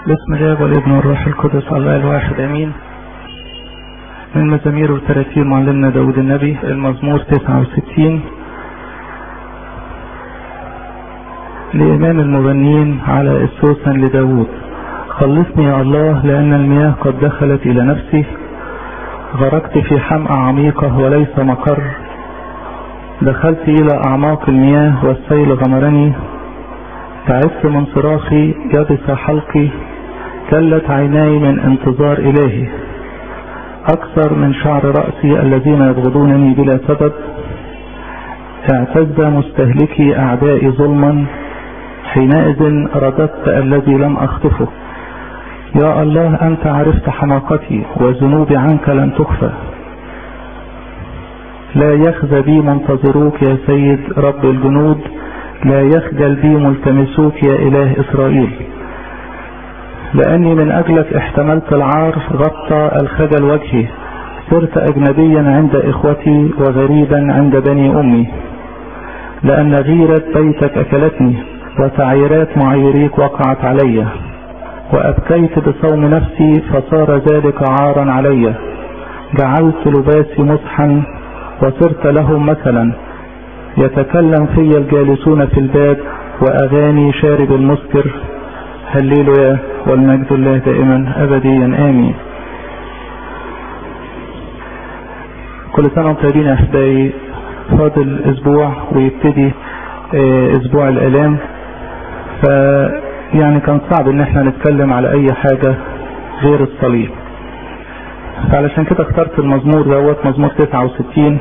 باسم الاب والابن والروح القدس الله الواحد امين من مزامير وتراتير معلمنا داود النبي المزمور 69 لإمام المغنيين على السوسن لداود خلصني يا الله لأن المياه قد دخلت إلى نفسي غرقت في حمأة عميقة وليس مقر دخلت إلى أعماق المياه والسيل غمرني تعبت من صراخي يبس حلقي كلت عيناي من انتظار إلهي أكثر من شعر رأسي الذين يبغضونني بلا سبب اعتز مستهلكي أعدائي ظلما حينئذ رددت الذي لم أخطفه يا الله أنت عرفت حماقتي وذنوبي عنك لن تخفى لا يخزى بي منتظروك يا سيد رب الجنود لا يخجل بي ملتمسوك يا إله إسرائيل لأني من أجلك احتملت العار غطى الخجل وجهي صرت أجنبيا عند إخوتي وغريبا عند بني أمي لأن غيرة بيتك أكلتني وتعيرات معيريك وقعت علي وأبكيت بصوم نفسي فصار ذلك عارا علي جعلت لباسي مسحا وصرت لهم مثلا يتكلم في الجالسون في الباب وأغاني شارب المسكر هللويا والمجد الله دائما أبديا آمين كل سنة وانتم طيبين يا أحبائي فاضل أسبوع ويبتدي أسبوع الآلام ف يعني كان صعب ان احنا نتكلم على اي حاجة غير الصليب فعلشان كده اخترت المزمور دوت مزمور 69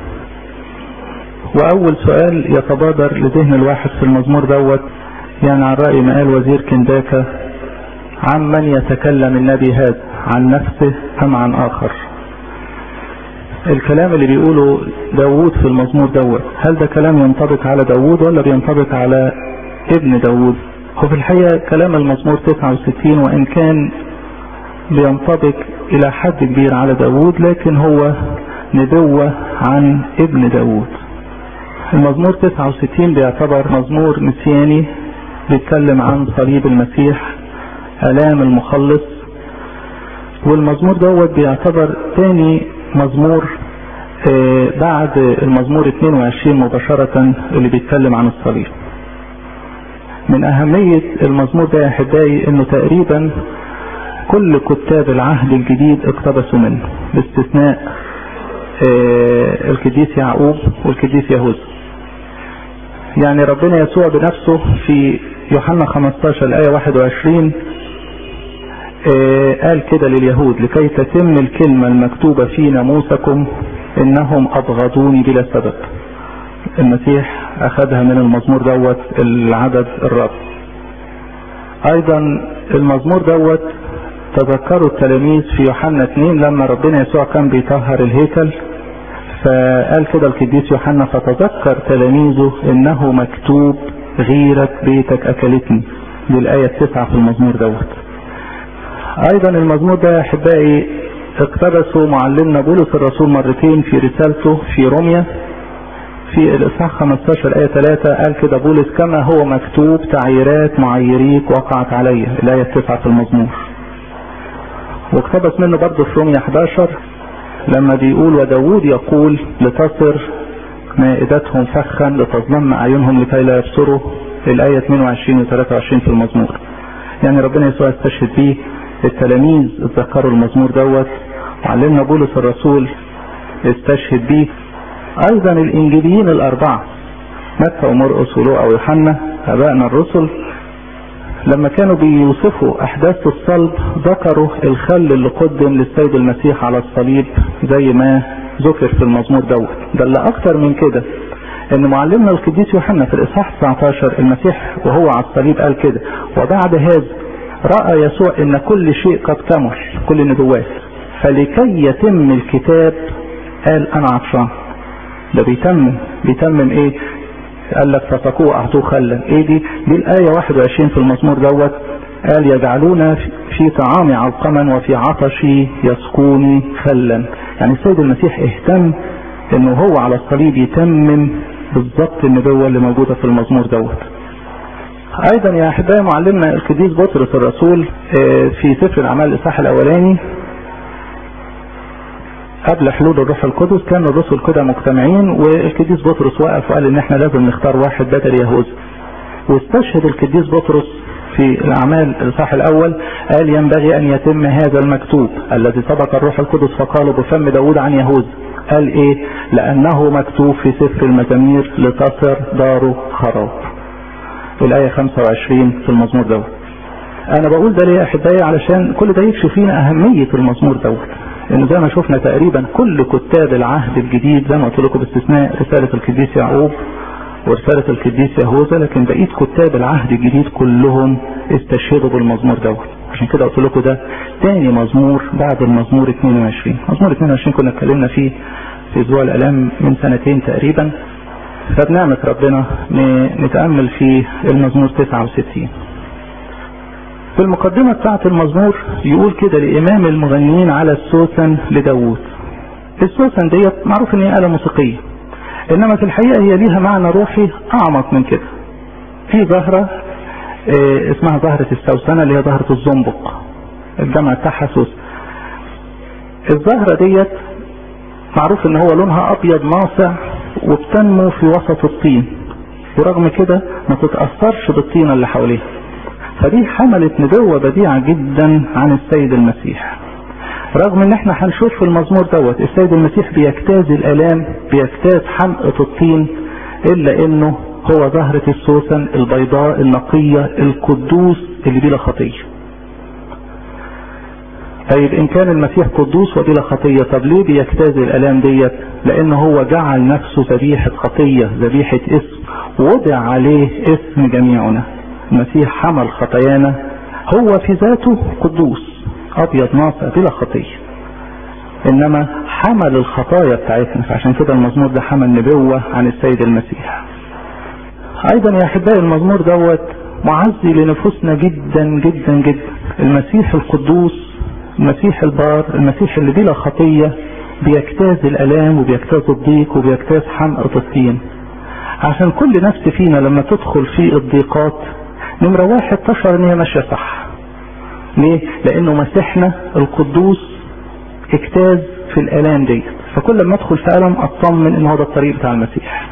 واول سؤال يتبادر لذهن الواحد في المزمور دوت يعني عن رأي ما قال وزير كنداكا عن من يتكلم النبي هذا عن نفسه ام عن اخر الكلام اللي بيقوله داوود في المزمور دوت هل ده كلام ينطبق على داوود ولا بينطبق على ابن داوود وفي الحقيقة كلام المزمور 69 وإن كان بينطبق إلى حد كبير على داود لكن هو نبوة عن ابن داود المزمور 69 بيعتبر مزمور مسياني بيتكلم عن صليب المسيح آلام المخلص والمزمور دوت بيعتبر تاني مزمور بعد المزمور 22 مباشرة اللي بيتكلم عن الصليب من أهمية المزمور ده يا أحبائي إنه تقريبا كل كتاب العهد الجديد اقتبسوا منه باستثناء آه القديس يعقوب والقديس يهوذا. يعني ربنا يسوع بنفسه في يوحنا 15 الآية 21 آه قال كده لليهود لكي تتم الكلمة المكتوبة في ناموسكم إنهم أبغضوني بلا سبب. المسيح اخذها من المزمور دوت العدد الرابع ايضا المزمور دوت تذكروا التلاميذ في يوحنا 2 لما ربنا يسوع كان بيطهر الهيكل فقال كده القديس يوحنا فتذكر تلاميذه انه مكتوب غيرة بيتك اكلتني دي الاية التسعة في المزمور دوت ايضا المزمور ده يا احبائي اقتبسوا معلمنا بولس الرسول مرتين في رسالته في روميا في الإصحاح 15 آية 3 قال كده بولس كما هو مكتوب تعييرات معيريك وقعت علي الآية 9 في المزمور واقتبس منه برضه في رومية 11 لما بيقول وداود يقول لتصر مائدتهم فخا لتظلم أعينهم لكي لا يبصروا الآية 22 و 23 في المزمور يعني ربنا يسوع استشهد بيه التلاميذ اتذكروا المزمور دوت وعلمنا بولس الرسول استشهد بيه ايضا الانجيليين الاربعة متى ومرقس ولوقا ويوحنا ابائنا الرسل لما كانوا بيوصفوا احداث الصلب ذكروا الخل اللي قدم للسيد المسيح على الصليب زي ما ذكر في المزمور دوت ده اللي اكتر من كده ان معلمنا القديس يوحنا في الاصحاح 19 المسيح وهو على الصليب قال كده وبعد هذا راى يسوع ان كل شيء قد كمل كل النبوات فلكي يتم الكتاب قال انا عطشان ده بيتمم بيتمم ايه قال لك فتقوه اعطوه خلا ايه دي دي الايه 21 في المزمور دوت قال يجعلون في طعامي علقما وفي عطشي يسقوني خلا يعني السيد المسيح اهتم انه هو على الصليب يتمم بالظبط النبوه اللي موجوده في المزمور دوت ايضا يا احبائي معلمنا القديس بطرس الرسول في سفر الاعمال الاصحاح الاولاني قبل حلول الروح القدس كان الرسل كده مجتمعين والقديس بطرس وقف وقال ان احنا لازم نختار واحد بدل يهوذا واستشهد القديس بطرس في الاعمال الاصحاح الاول قال ينبغي ان يتم هذا المكتوب الذي سبق الروح القدس فقال بفم داود عن يهوذا قال ايه لانه مكتوب في سفر المزامير لتصر داره خراب الآية 25 في المزمور دوت أنا بقول ده ليه يا أحبائي علشان كل ده يكشف فينا أهمية المزمور دوت لأن زي ما شفنا تقريبا كل كتاب العهد الجديد زي ما قلت لكم باستثناء رسالة القديس يعقوب ورسالة القديس يهوذا لكن بقية كتاب العهد الجديد كلهم استشهدوا بالمزمور دوت عشان كده قلت لكم ده تاني مزمور بعد المزمور 22 مزمور 22 كنا اتكلمنا فيه في اسبوع الالام من سنتين تقريبا فبنعمة ربنا نتأمل في المزمور 69 في المقدمة بتاعة المزمور يقول كده لإمام المغنيين على السوسن لداوود السوسن ديت معروف ان هي آلة موسيقية انما في الحقيقة هي ليها معنى روحي اعمق من كده في زهرة اه اسمها زهرة السوسنة اللي هي زهرة الزنبق الجمع بتاعها سوسن الزهرة ديت معروف ان هو لونها ابيض ناصع وبتنمو في وسط الطين ورغم كده ما تتأثرش بالطينة اللي حواليها فدي حملت نبوة بديعة جدا عن السيد المسيح رغم ان احنا هنشوف في المزمور دوت السيد المسيح بيجتاز الالام بيجتاز حمقة الطين الا انه هو زهرة السوسن البيضاء النقية القدوس اللي بلا خطية طيب ان كان المسيح قدوس وبلا خطية طب ليه بيجتاز الالام ديت لان هو جعل نفسه ذبيحة خطية ذبيحة اسم وضع عليه اسم جميعنا المسيح حمل خطايانا هو في ذاته قدوس ابيض ناصع بلا خطية انما حمل الخطايا بتاعتنا فعشان كده المزمور ده حمل نبوة عن السيد المسيح ايضا يا احبائي المزمور دوت معزي لنفوسنا جدا جدا جدا المسيح القدوس المسيح البار المسيح اللي بلا خطية بيجتاز الالام وبيجتاز الضيق وبيجتاز حمقى الطين عشان كل نفس فينا لما تدخل في الضيقات نمرة واحد تشعر ان هي ماشية صح ليه لانه مسيحنا القدوس اجتاز في الالام دي فكل ما ادخل في الم اطمن ان هو ده الطريق بتاع المسيح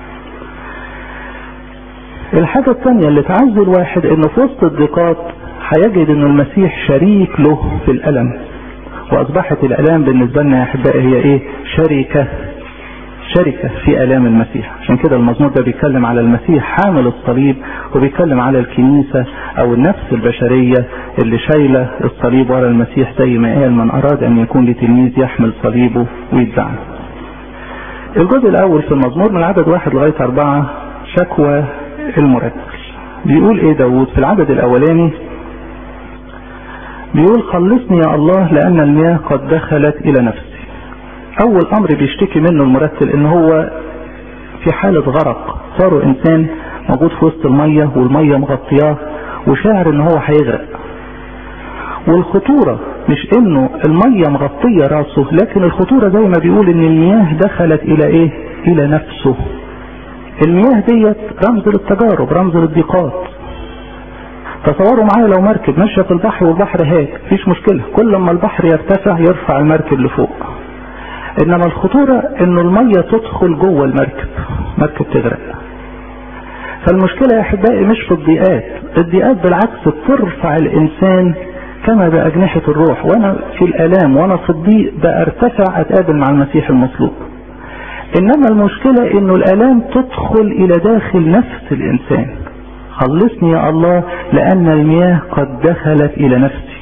الحاجة الثانية اللي تعزي الواحد انه في وسط الضيقات هيجد ان المسيح شريك له في الالم واصبحت الالام بالنسبة لنا يا احبائي هي ايه شركة شركة في الام المسيح عشان كده المزمور ده بيتكلم على المسيح حامل الصليب وبيتكلم على الكنيسة او النفس البشرية اللي شايلة الصليب ورا المسيح زي ما قال من اراد ان يكون لتلميذ يحمل صليبه ويتبعه الجزء الاول في المزمور من عدد واحد لغاية اربعة شكوى المرتل بيقول ايه داود في العدد الاولاني بيقول خلصني يا الله لان المياه قد دخلت الى نفسي اول امر بيشتكي منه المرتل ان هو في حالة غرق صاروا انسان موجود في وسط المية والمية مغطياه وشاعر ان هو هيغرق والخطورة مش انه المية مغطية راسه لكن الخطورة زي ما بيقول ان المياه دخلت الى ايه الى نفسه المياه ديت رمز للتجارب رمز للضيقات تصوروا معايا لو مركب ماشيه في البحر والبحر هاج مفيش مشكله كل ما البحر يرتفع يرفع المركب لفوق انما الخطوره انه الميه تدخل جوه المركب مركب تغرق فالمشكله يا احبائي مش في الضيقات الضيقات بالعكس بترفع الانسان كما باجنحه الروح وانا في الالام وانا في الضيق بارتفع اتقابل مع المسيح المصلوب انما المشكلة انه الالام تدخل الى داخل نفس الانسان خلصني يا الله لان المياه قد دخلت الى نفسي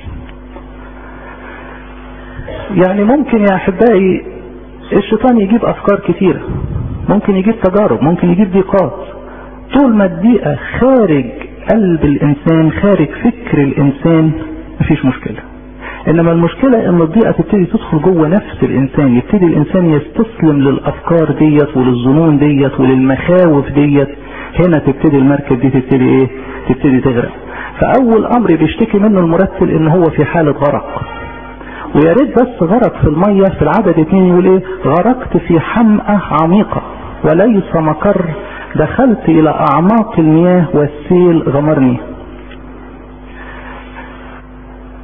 يعني ممكن يا احبائي الشيطان يجيب افكار كتيرة ممكن يجيب تجارب ممكن يجيب ضيقات طول ما الضيقة خارج قلب الانسان خارج فكر الانسان مفيش مشكلة انما المشكلة ان الضيقة تبتدي تدخل جوه نفس الانسان يبتدي الانسان يستسلم للافكار ديت وللظنون ديت وللمخاوف ديت هنا تبتدي المركب دي تبتدي ايه تبتدي تغرق فاول امر بيشتكي منه المرتل ان هو في حالة غرق ويا ريت بس غرق في المية في العدد اتنين يقول ايه غرقت في حمقى عميقة وليس مقر دخلت الى اعماق المياه والسيل غمرني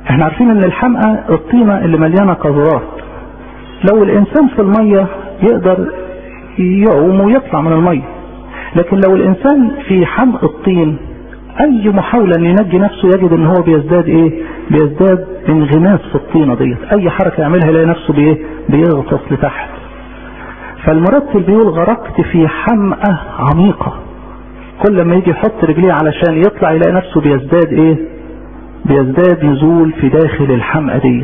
احنا عارفين ان الحمقى الطينة اللي مليانة قذرات لو الانسان في المية يقدر يعوم ويطلع من المية لكن لو الانسان في حمق الطين اي محاولة ان ينجي نفسه يجد ان هو بيزداد ايه بيزداد انغماس في الطينة ديت اي حركة يعملها يلاقي نفسه بايه بيغطس لتحت فالمرتل بيقول غرقت في حمقى عميقة كل ما يجي يحط رجليه علشان يطلع يلاقي نفسه بيزداد ايه بيزداد نزول في داخل الحمقى ديت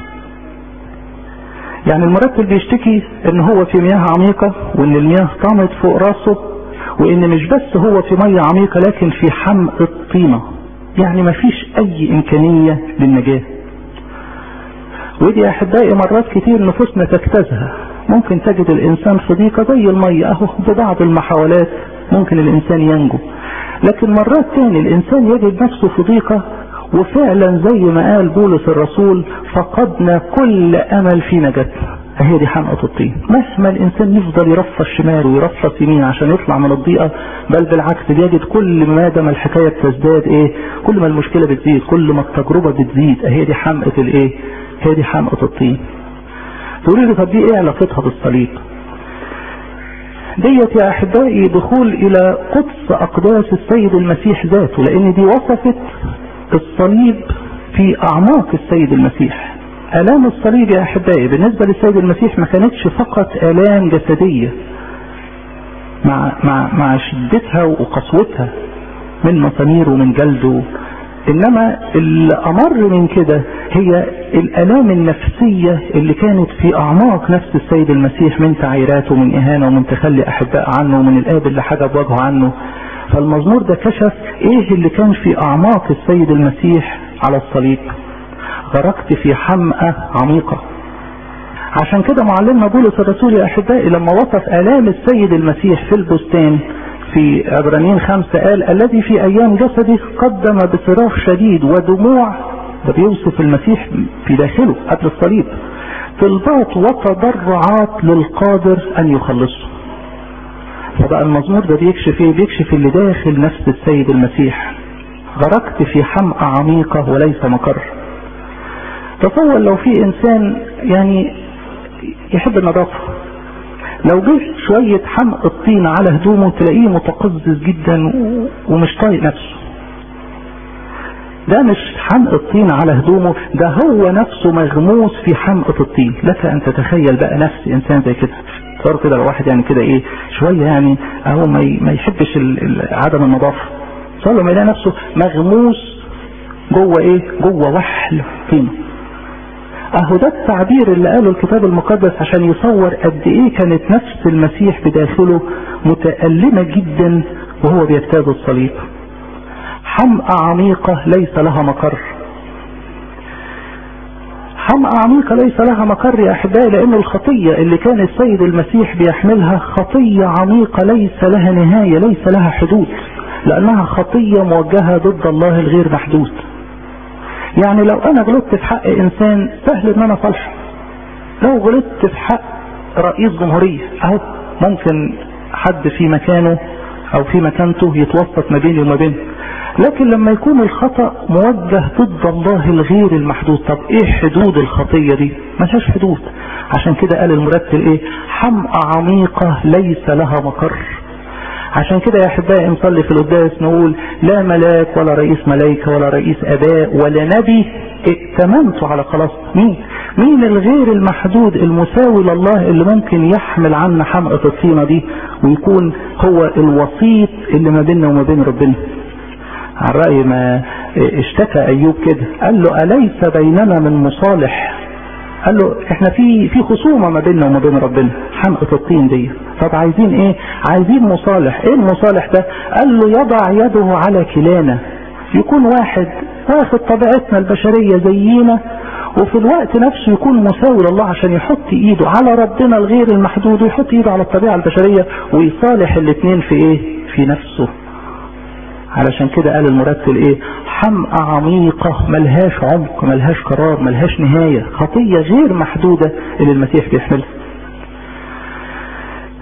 يعني المرتل بيشتكي ان هو في مياه عميقة وان المياه طامت فوق راسه وان مش بس هو في مية عميقة لكن في حمق الطينة يعني ما فيش اي امكانية للنجاة ودي يا احبائي مرات كتير نفوسنا تجتازها ممكن تجد الانسان في ضيقة زي المية اهو ببعض المحاولات ممكن الانسان ينجو لكن مرات تاني الانسان يجد نفسه في ضيقة وفعلا زي ما قال بولس الرسول فقدنا كل امل في نجاتنا هي دي حمقة الطين مهما الانسان يفضل يرفض شمال ويرفض يمين عشان يطلع من الضيقة بل بالعكس بيجد كل ما دام الحكاية بتزداد ايه كل ما المشكلة بتزيد كل ما التجربة بتزيد هي دي حمقة الايه هي دي حمقة الطين تقولي لي طب دي ايه علاقتها بالصليب ديت يا احبائي دخول الى قدس اقداس السيد المسيح ذاته لان دي وصفت الصليب في اعماق السيد المسيح الام الصليب يا احبائي بالنسبة للسيد المسيح ما كانتش فقط الام جسدية مع, مع, مع شدتها وقسوتها من مسامير ومن جلده انما الامر من كده هي الالام النفسية اللي كانت في اعماق نفس السيد المسيح من تعيرات ومن اهانة ومن تخلي احباء عنه ومن الاب اللي حجب وجهه عنه فالمزمور ده كشف ايه اللي كان في اعماق السيد المسيح على الصليب غرقت في حمقى عميقة عشان كده معلمنا بولس الرسول يا احبائي لما وصف الام السيد المسيح في البستان في عبرانيين خمسة قال الذي في ايام جسده قدم بصراخ شديد ودموع ده بيوصف المسيح في داخله قبل الصليب طلبات وتضرعات للقادر ان يخلصه فبقى المزمور ده بيكشف ايه بيكشف اللي داخل نفس السيد المسيح غرقت في حمقى عميقة وليس مقر تصور لو في انسان يعني يحب النظافة لو جه شوية حمق الطين على هدومه تلاقيه متقزز جدا ومش طايق نفسه ده مش حمق الطين على هدومه ده هو نفسه مغموس في حمقة الطين لك ان تتخيل بقى نفس انسان زي كده صار كده لو واحد يعني كده ايه شوية يعني اهو ما ما يحبش عدم النظافة صار لما يلاقي نفسه مغموس جوه ايه جوه وحل طينه اهو ده التعبير اللي قاله الكتاب المقدس عشان يصور قد ايه كانت نفس المسيح بداخله متألمة جدا وهو بيجتاز الصليب حمقى عميقة ليس لها مقر حمقى عميقة ليس لها مقر يا احبائي لان الخطية اللي كان السيد المسيح بيحملها خطية عميقة ليس لها نهاية ليس لها حدود لانها خطية موجهة ضد الله الغير محدود يعني لو انا غلطت في حق انسان سهل ان انا صالحه لو غلطت في حق رئيس جمهورية اهو ممكن حد في مكانه او في مكانته يتوسط ما بيني وما بينه لكن لما يكون الخطأ موجه ضد الله الغير المحدود طب ايه حدود الخطية دي ملهاش حدود عشان كده قال المرتل ايه حمقى عميقة ليس لها مقر عشان كده يا احبائي نصلي في القداس نقول لا ملاك ولا رئيس ملائكة ولا رئيس اباء ولا نبي ائتمنت على خلاص مين مين الغير المحدود المساوي لله اللي ممكن يحمل عنا حمقة الطينة دي ويكون هو الوسيط اللي ما بيننا وما بين ربنا على رأي ما اشتكى ايوب كده قال له اليس بيننا من مصالح قال له احنا في في خصومة ما بيننا وما بين ربنا حمقة الطين دي طب عايزين ايه عايزين مصالح ايه المصالح ده قال له يضع يده على كلانا يكون واحد واخد طبيعتنا البشرية زينا وفي الوقت نفسه يكون مساوي لله عشان يحط ايده على ربنا الغير المحدود ويحط ايده على الطبيعة البشرية ويصالح الاثنين في ايه في نفسه علشان كده قال المرتل ايه حمقى عميقة ملهاش عمق ملهاش قرار ملهاش نهاية خطية غير محدودة اللي المسيح بيحملها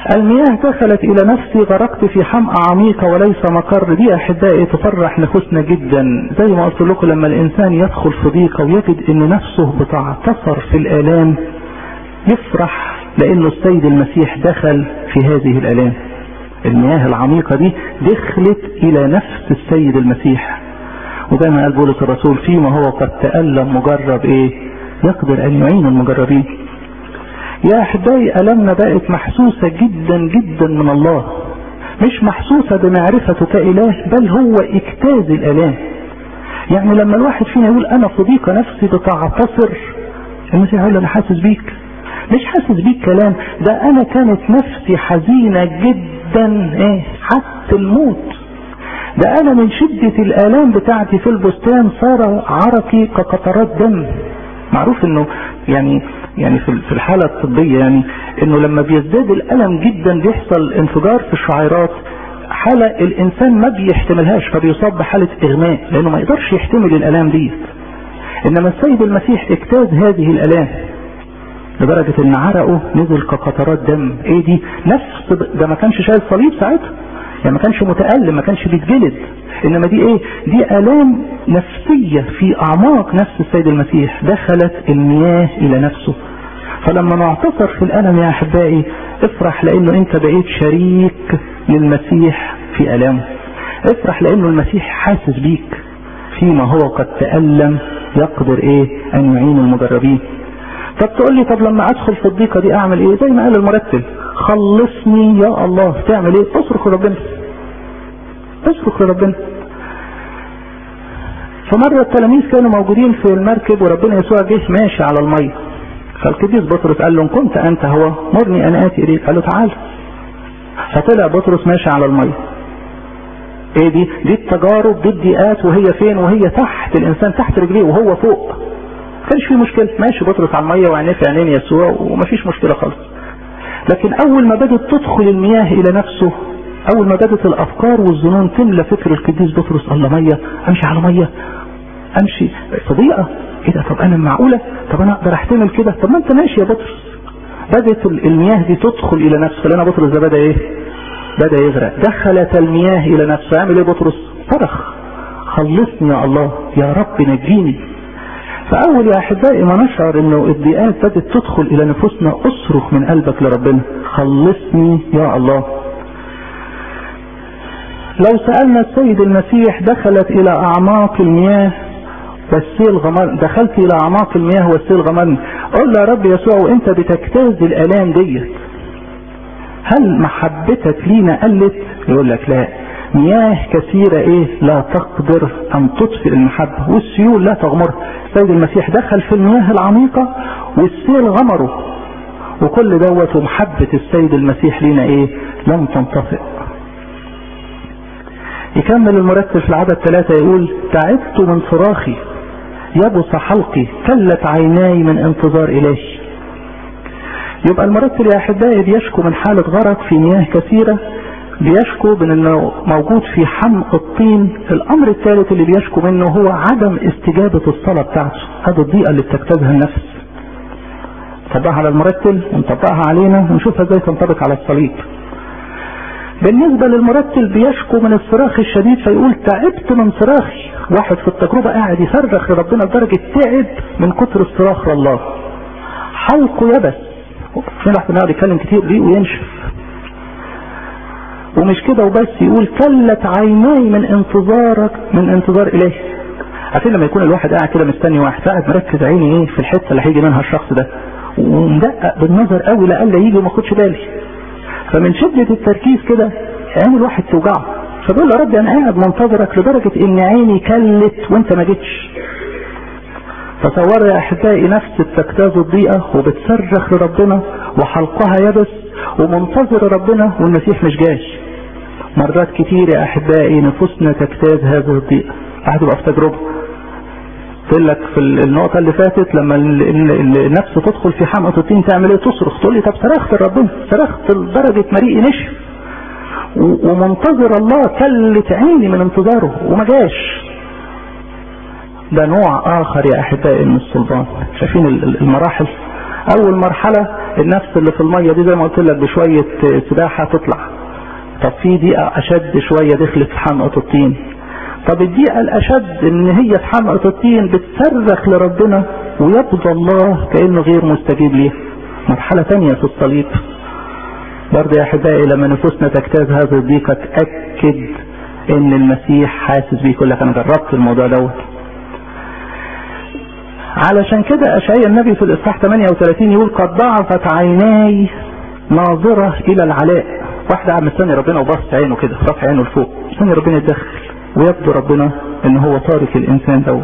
المياه دخلت الى نفسي غرقت في حمأة عميقة وليس مقر دي احبائي تفرح نفوسنا جدا زي ما قلت لكم لما الانسان يدخل في ضيقة ويجد ان نفسه بتعتصر في الالام يفرح لانه السيد المسيح دخل في هذه الالام المياه العميقة دي دخلت الى نفس السيد المسيح وزي ما قال بولس الرسول فيما هو قد تألم مجرب ايه يقدر ان يعين المجربين يا احبائي المنا بقت محسوسة جدا جدا من الله مش محسوسة بمعرفته كإله بل هو اجتاز الالام يعني لما الواحد فينا يقول انا صديقة نفسي بتعتصر المسيح يقول انا حاسس بيك مش حاسس بيك كلام ده انا كانت نفسي حزينة جدا ايه حتى الموت ده انا من شدة الالام بتاعتي في البستان صار عرقي كقطرات دم معروف انه يعني يعني في الحالة الطبية يعني انه لما بيزداد الالم جدا بيحصل انفجار في الشعيرات حالة الانسان ما بيحتملهاش فبيصاب بحالة اغماء لانه ما يقدرش يحتمل الالام دي انما السيد المسيح اجتاز هذه الالام لدرجة ان عرقه نزل كقطرات دم ايه دي نفس ده ما كانش شايل صليب ساعتها يعني ما كانش متألم ما كانش بيتجلد انما دي ايه دي الام نفسية في اعماق نفس السيد المسيح دخلت المياه الى نفسه فلما نعتصر في الالم يا احبائي افرح لانه انت بقيت شريك للمسيح في الامه افرح لانه المسيح حاسس بيك فيما هو قد تألم يقدر ايه ان يعين المجربين طب تقول لي طب لما ادخل في الضيقه دي اعمل ايه زي ما قال المرتب خلصني يا الله تعمل ايه اصرخ لربنا اصرخ لربنا فمرة التلاميذ كانوا موجودين في المركب وربنا يسوع جه ماشي على المية فالقديس بطرس قال له ان كنت انت هو مرني ان اتي اليك قال له تعال فطلع بطرس ماشي على المية ايه دي دي التجارب دي الضيقات وهي فين وهي تحت الانسان تحت رجليه وهو فوق كانش في مشكلة ماشي بطرس على المية وعينيه في عينين يسوع ومفيش مشكلة خالص لكن اول ما بدت تدخل المياه الى نفسه اول ما بدت الافكار والظنون تملى فكر القديس بطرس الله مية امشي على مية امشي صديقة ايه ده طب انا معقولة طب انا اقدر احتمل كده طب ما انت ماشي يا بطرس بدت المياه دي تدخل الى نفسه لنا بطرس ده بدا ايه بدا يغرق دخلت المياه الى نفسه يعمل ايه بطرس صرخ خلصني يا الله يا رب نجيني فأول يا أحبائي ما نشعر أنه الضيقات بدأت تدخل إلى نفوسنا أصرخ من قلبك لربنا خلصني يا الله لو سألنا السيد المسيح دخلت إلى أعماق المياه والسيل غمر دخلت إلى أعماق المياه والسيل غمرني قول له يا رب يسوع وأنت بتجتاز الآلام ديت هل محبتك لينا قلت يقول لك لا مياه كثيرة ايه لا تقدر ان تطفئ المحبة والسيول لا تغمرها السيد المسيح دخل في المياه العميقة والسيل غمره وكل دوت ومحبة السيد المسيح لينا ايه لم تنطفئ يكمل المرتب في العدد ثلاثة يقول تعبت من صراخي يبص حلقي كلت عيناي من انتظار الهي يبقى المرتب يا احبائي بيشكو من حالة غرق في مياه كثيرة بيشكو من انه موجود في حمق الطين الامر الثالث اللي بيشكو منه هو عدم استجابة الصلاة بتاعته هذه الضيقة اللي بتجتازها النفس نطبقها على المرتل ونطبقها علينا ونشوفها ازاي تنطبق على الصليب بالنسبة للمرتل بيشكو من الصراخ الشديد فيقول تعبت من صراخي واحد في التجربة قاعد يصرخ لربنا لدرجة تعب من كتر الصراخ لله حلقه يبس في واحد يقعد يتكلم كتير ريقه وينشف ومش كده وبس يقول كلت عيناي من انتظارك من انتظار اليه عارفين لما يكون الواحد قاعد كده مستني واحد فقاعد مركز عيني ايه في الحته اللي هيجي منها الشخص ده ومدقق بالنظر قوي لألا يجي وما اخدش بالي فمن شدة التركيز كده عين الواحد توجعه فبيقول يا رب انا قاعد منتظرك لدرجة ان عيني كلت وانت ما جيتش تصور يا احبائي نفس بتجتاز الضيقة وبتصرخ لربنا وحلقها يبس ومنتظر ربنا والمسيح مش جاي مرات كتير يا احبائي نفوسنا تجتاز هذه الضيقة واحد يبقى في تجربة قلت لك في النقطة اللي فاتت لما النفس تدخل في حمقى الطين تعمل ايه تصرخ تقول لي طب صرخت لربنا صرخت لدرجة مريء نشف ومنتظر الله كلت عيني من انتظاره وما جاش ده نوع اخر يا احبائي من السلطان شايفين المراحل اول مرحلة النفس اللي في الميه دي زي ما قلت لك بشويه سباحه تطلع طب في دقيقه اشد شويه دخلت في حمقه الطين طب الدقيقه الاشد ان هي في حمقه الطين بتصرخ لربنا ويبدو الله كانه غير مستجيب ليها مرحله ثانيه في الصليب برضه يا احبائي لما نفوسنا تجتاز هذه الضيقه تاكد ان المسيح حاسس بيه يقول لك انا جربت الموضوع دوت علشان كده اشعياء النبي في الاصحاح 38 يقول قد ضعفت عيناي ناظرة الى العلاء واحد قاعد مستني ربنا وبص عينه كده رفع عينه لفوق مستني ربنا يتدخل ويبدو ربنا ان هو تارك الانسان دوت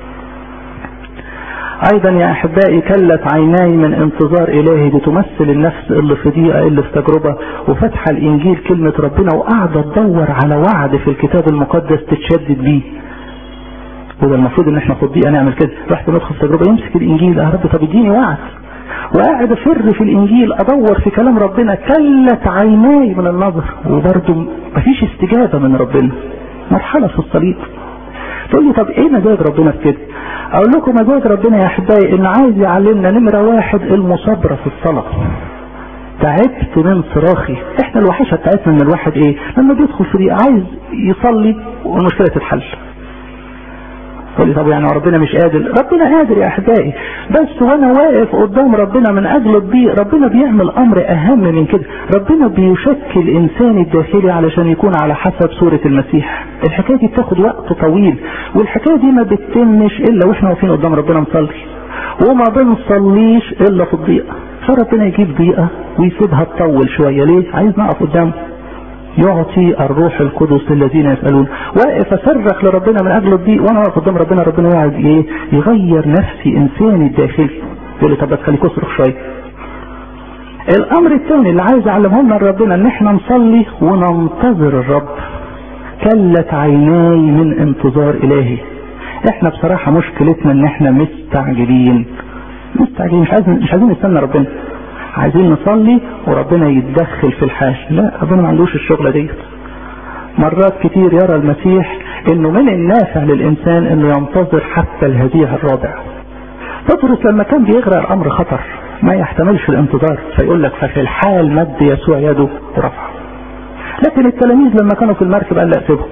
ايضا يا احبائي كلت عيناي من انتظار الهي دي تمثل النفس اللي في ضيقه اللي في تجربه وفتح الانجيل كلمه ربنا وقاعده تدور على وعد في الكتاب المقدس تتشدد بيه وده المفروض ان احنا في الضيقه نعمل كده رحت ندخل في تجربه يمسك الانجيل يا رب طب اديني وعد وقاعد افر في الانجيل ادور في كلام ربنا كلت عيناي من النظر وبرده مفيش استجابه من ربنا مرحله في الصليب تقول لي طب ايه مزاج ربنا في كده اقول لكم مزاج ربنا يا احبائي ان عايز يعلمنا نمره واحد المصابره في الصلاه تعبت من صراخي احنا الوحشه بتاعتنا ان الواحد ايه لما بيدخل في دقيقه عايز يصلي والمشكله تتحل تقول لي طب يعني ربنا مش قادر ربنا قادر يا احبائي بس وانا واقف قدام ربنا من اجل الضيق ربنا بيعمل امر اهم من كده ربنا بيشكل انسان الداخلي علشان يكون على حسب صورة المسيح الحكاية دي بتاخد وقت طويل والحكاية دي ما بتتمش الا واحنا واقفين قدام ربنا نصلي وما بنصليش الا في الضيقة فربنا يجيب ضيقة ويسيبها تطول شوية ليه عايز نقف قدامه يعطي الروح القدس الذين يسألون واقف اصرخ لربنا من اجل الضيق وانا واقف قدام ربنا ربنا يقعد ايه يغير نفسي انساني الداخلي يقول لي طب بس خليك اصرخ شويه الامر الثاني اللي عايز اعلمه لنا ربنا ان احنا نصلي وننتظر الرب كلت عيناي من انتظار الهي احنا بصراحه مشكلتنا ان احنا مستعجلين مستعجلين مش عايزين مش عايزين نستنى ربنا عايزين نصلي وربنا يتدخل في الحاجة لا ربنا ما عندوش الشغلة ديت مرات كتير يرى المسيح انه من النافع للانسان انه ينتظر حتى الهديع الرابع بطرس لما كان بيغرق الامر خطر ما يحتملش الانتظار فيقول لك ففي الحال مد يسوع يده ورفعه لكن التلاميذ لما كانوا في المركب قال لا سيبهم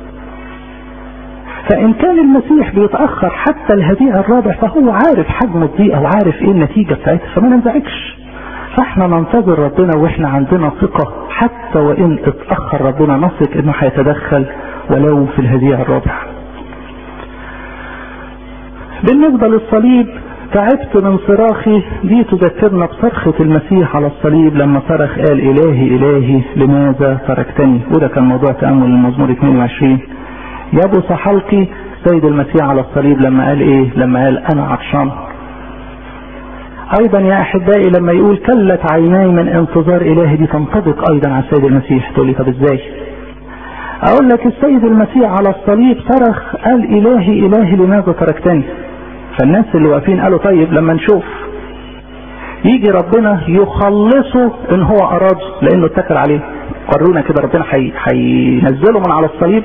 فإن كان المسيح بيتأخر حتى الهديع الرابع فهو عارف حجم الضيقة وعارف ايه النتيجة بتاعتها فما ننزعجش فاحنا ننتظر ربنا واحنا عندنا ثقة حتى وان اتأخر ربنا نثق انه هيتدخل ولو في الهديع الرابع بالنسبة للصليب تعبت من صراخي دي تذكرنا بصرخة المسيح على الصليب لما صرخ قال إلهي إلهي لماذا تركتني وده كان موضوع تأمل المزمور 22 يبس حلقي سيد المسيح على الصليب لما قال ايه لما قال انا عطشان ايضا يا احبائي لما يقول كلت عيناي من انتظار الهي دي تنطبق ايضا على السيد المسيح تقول لي طب ازاي اقول لك السيد المسيح على الصليب صرخ قال الهي الهي لماذا تركتني فالناس اللي واقفين قالوا طيب لما نشوف يجي ربنا يخلصه ان هو اراد لانه اتكل عليه ورونا كده ربنا هينزله من على الصليب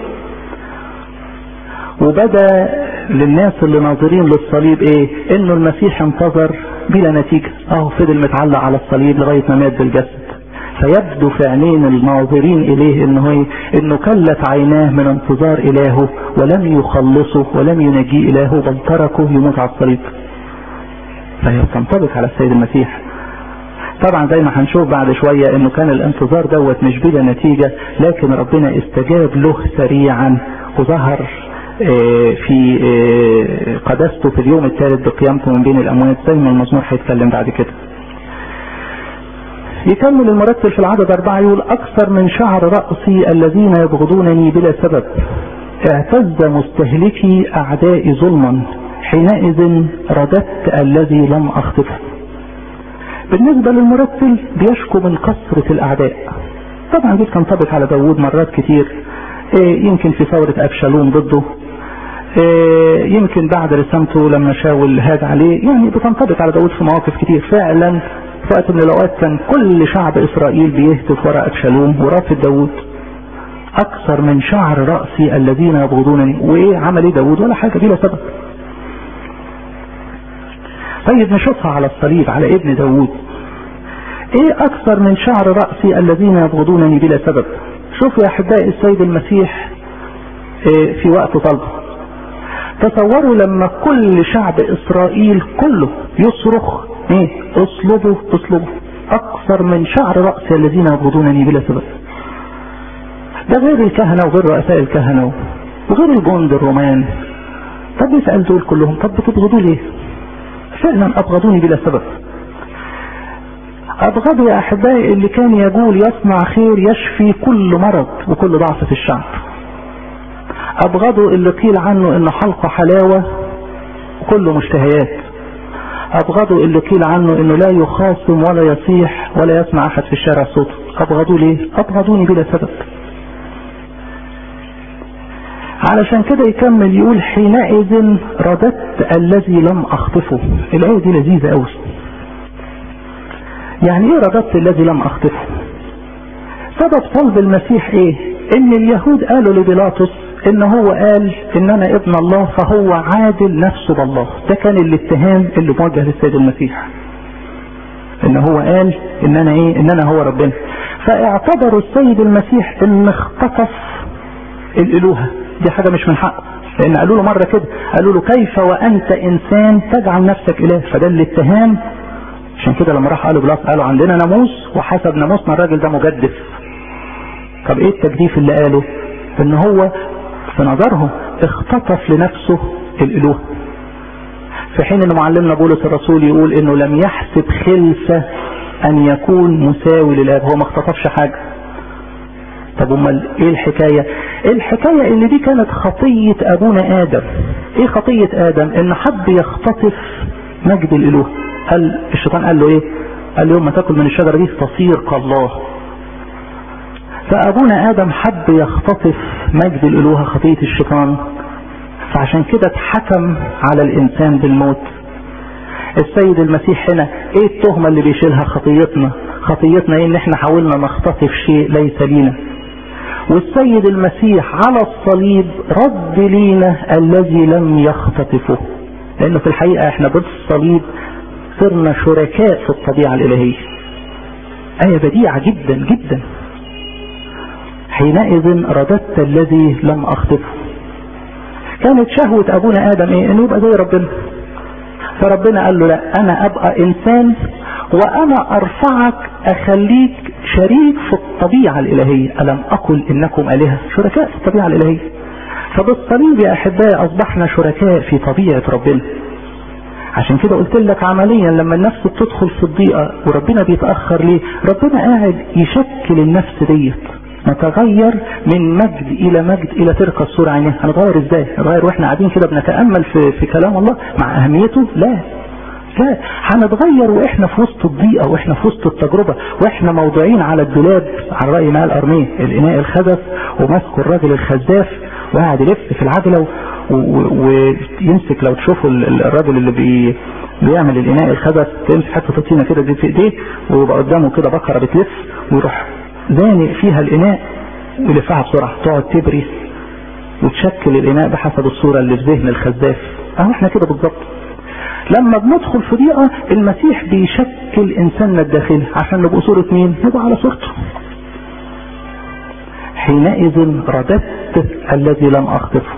وبدا للناس اللي ناظرين للصليب ايه انه المسيح انتظر بلا نتيجة اهو فضل متعلق على الصليب لغاية ما مات بالجسد فيبدو في عينين الناظرين اليه انه ايه انه كلت عيناه من انتظار الهه ولم يخلصه ولم ينجيه الهه بل تركه يموت على الصليب فهي تنطبق على السيد المسيح طبعا زي ما هنشوف بعد شوية انه كان الانتظار دوت مش بلا نتيجة لكن ربنا استجاب له سريعا وظهر في قدسته في اليوم الثالث بقيامته من بين الاموات زي ما المزمور هيتكلم بعد كده يكمل المرتل في العدد أربعة يقول أكثر من شعر رأسي الذين يبغضونني بلا سبب اعتز مستهلكي أعدائي ظلما حينئذ رددت الذي لم أخطفه بالنسبة للمرتل بيشكو من كثرة الأعداء طبعا دي تنطبق على داوود مرات كتير يمكن في ثورة أبشالوم ضده يمكن بعد رسامته لما شاول هاد عليه يعني بتنطبق على داود في مواقف كتير فعلا في وقت من الاوقات كان كل شعب اسرائيل بيهتف وراء ابشالوم ورافض داود اكثر من شعر راسي الذين يبغضونني وايه عمل ايه داود ولا حاجه بلا سبب طيب نشوفها على الصليب على ابن داود ايه اكثر من شعر رأسي الذين يبغضونني بلا سبب شوفوا يا احبائي السيد المسيح إيه في وقت طلبه تصوروا لما كل شعب اسرائيل كله يصرخ ايه اصلبوا اصلبوا اكثر من شعر رأسي الذين يبغضونني بلا سبب ده غير الكهنة وغير رؤساء الكهنة وغير الجند الرومان طب يسأل دول كلهم طب بتبغضوا ليه فعلا ابغضوني بلا سبب ابغضوا يا احبائي اللي كان يقول يصنع خير يشفي كل مرض وكل ضعف في الشعب ابغضوا اللي قيل عنه ان حلقه حلاوة وكله مشتهيات ابغضوا اللي قيل عنه انه لا يخاصم ولا يصيح ولا يسمع احد في الشارع صوته ابغضوا ليه ابغضوني بلا سبب علشان كده يكمل يقول حينئذ رددت الذي لم اخطفه الايه دي لذيذه قوي يعني ايه رددت الذي لم اخطفه سبب طلب المسيح ايه ان اليهود قالوا لبيلاطس ان هو قال ان انا ابن الله فهو عادل نفسه بالله ده كان الاتهام اللي موجه للسيد المسيح ان هو قال ان انا ايه ان انا هو ربنا فاعتبروا السيد المسيح ان اختطف الالوهه دي حاجه مش من حقه لان قالوا له مره كده قالوا له كيف وانت انسان تجعل نفسك اله فده الاتهام عشان كده لما راح قالوا بلاط قالوا عندنا ناموس وحسب ناموسنا الراجل ده مجدف طب ايه التجديف اللي قاله ان هو في نظرهم اختطف لنفسه الالوه في حين ان معلمنا بولس الرسول يقول انه لم يحسب خلسة ان يكون مساوي للاب هو ما اختطفش حاجة طب امال ايه الحكاية الحكاية ان دي كانت خطية ابونا ادم ايه خطية ادم ان حب يختطف مجد الالوه قال الشيطان قال له ايه قال له يوم ما تاكل من الشجرة دي تصير كالله فابونا ادم حب يختطف مجد الالوهة خطية الشيطان فعشان كده اتحكم على الانسان بالموت السيد المسيح هنا ايه التهمة اللي بيشيلها خطيتنا خطيتنا ايه ان احنا حاولنا نختطف شيء ليس لينا والسيد المسيح على الصليب رد لينا الذي لم يختطفه لانه في الحقيقة احنا بالصليب صرنا شركاء في الطبيعة الالهية ايه بديعة جدا جدا حينئذ رددت الذي لم اخطفه كانت شهوة ابونا ادم ايه انه يبقى زي ربنا فربنا قال له لا انا ابقى انسان وانا ارفعك اخليك شريك في الطبيعة الالهية الم اقل انكم الهة شركاء في الطبيعة الالهية فبالصليب يا احبائي اصبحنا شركاء في طبيعة ربنا عشان كده قلت لك عمليا لما النفس بتدخل في الضيقة وربنا بيتأخر ليه ربنا قاعد يشكل النفس ديت نتغير من مجد الى مجد الى تلك الصورة عينيها هنتغير ازاي نتغير واحنا قاعدين كده بنتأمل في, في كلام الله مع اهميته لا لا هنتغير واحنا في وسط الضيقة واحنا في وسط التجربة واحنا موضوعين على الدولاب على رأي ما الارمية الاناء الخزف وماسكه الراجل الخزاف وقاعد يلف في العجلة ويمسك لو تشوفوا الراجل اللي بي بيعمل الاناء الخزف تمسك حته طينه كده دي في ايديه ويبقى قدامه كده بقره بتلف ويروح زانق فيها الاناء ويلفها بسرعه تقعد تبري وتشكل الاناء بحسب الصوره اللي في ذهن الخزاف اهو احنا كده بالظبط لما بندخل في ضيقه المسيح بيشكل انساننا الداخلي عشان نبقى صوره مين؟ نبقى على صورته حينئذ رددت الذي لم اخطفه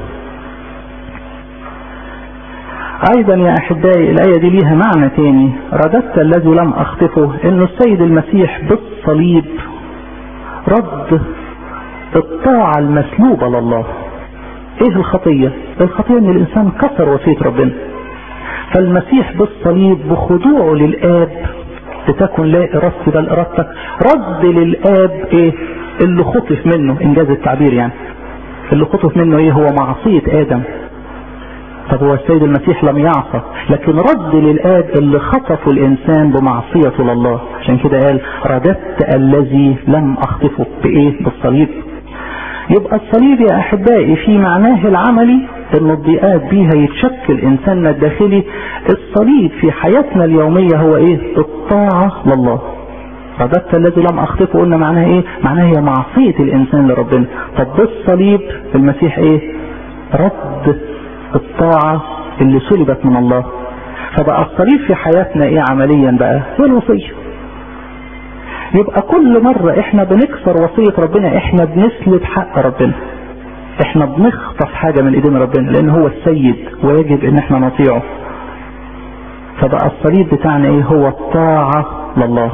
ايضا يا احبائي الاية دي ليها معنى تاني رددت الذي لم اخطفه انه السيد المسيح بالصليب رد الطاعة المسلوبة لله ايه الخطية الخطية ان الانسان كسر وصية ربنا فالمسيح بالصليب بخضوعه للاب لتكن لا ارادتي بل ارادتك رد للاب ايه اللي خطف منه انجاز التعبير يعني اللي خطف منه ايه هو معصية ادم طب هو السيد المسيح لم يعصى لكن رد للآب اللي خطفوا الإنسان بمعصيته لله عشان كده قال رددت الذي لم أخطفه بإيه بالصليب يبقى الصليب يا أحبائي في معناه العملي إن الضيقات بيها يتشكل إنساننا الداخلي الصليب في حياتنا اليومية هو إيه الطاعة لله رددت الذي لم أخطفه قلنا معناها إيه معناها هي معصية الإنسان لربنا طب بالصليب المسيح إيه رد الطاعة اللي سلبت من الله فبقى الصليب في حياتنا ايه عمليا بقى هي الوصية يبقى كل مرة احنا بنكسر وصية ربنا احنا بنسلب حق ربنا احنا بنخطف حاجة من ايدين ربنا لان هو السيد ويجب ان احنا نطيعه فبقى الصليب بتاعنا ايه هو الطاعة لله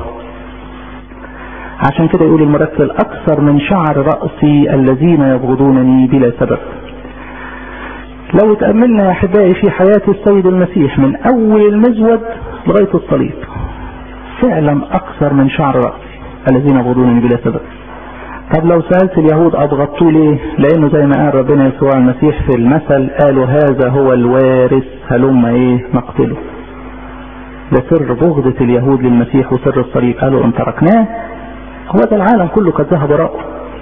عشان كده يقول المرتل اكثر من شعر رأسي الذين يبغضونني بلا سبب لو تأملنا يا احبائي في حياة السيد المسيح من اول المزود لغاية الصليب فعلا اكثر من شعر رأسي الذين يبغضونني بلا سبب طب لو سألت اليهود أبغضتوا ليه لأنه زي ما قال ربنا يسوع المسيح في المثل قالوا هذا هو الوارث هلم إيه نقتله ده سر بغضة اليهود للمسيح وسر الصليب قالوا إن تركناه هو ده العالم كله قد ذهب وراءه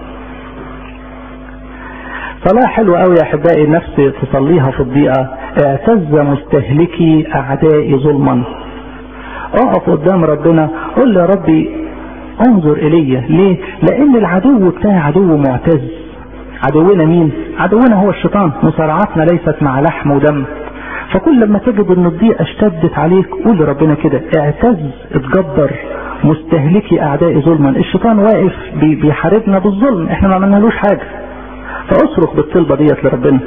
صلاة حلوة قوي يا أحبائي النفس تصليها في الضيقة اعتز مستهلكي أعدائي ظلما اقف قدام ربنا قول يا ربي انظر الي ليه لان العدو بتاعي عدو معتز عدونا مين عدونا هو الشيطان مصارعاتنا ليست مع لحم ودم فكل لما تجد ان الضيقه اشتدت عليك قول لربنا كده اعتز اتجبر مستهلكي اعدائي ظلما الشيطان واقف بيحاربنا بالظلم احنا ما عملنالوش حاجه فاصرخ بالطلبه ديت لربنا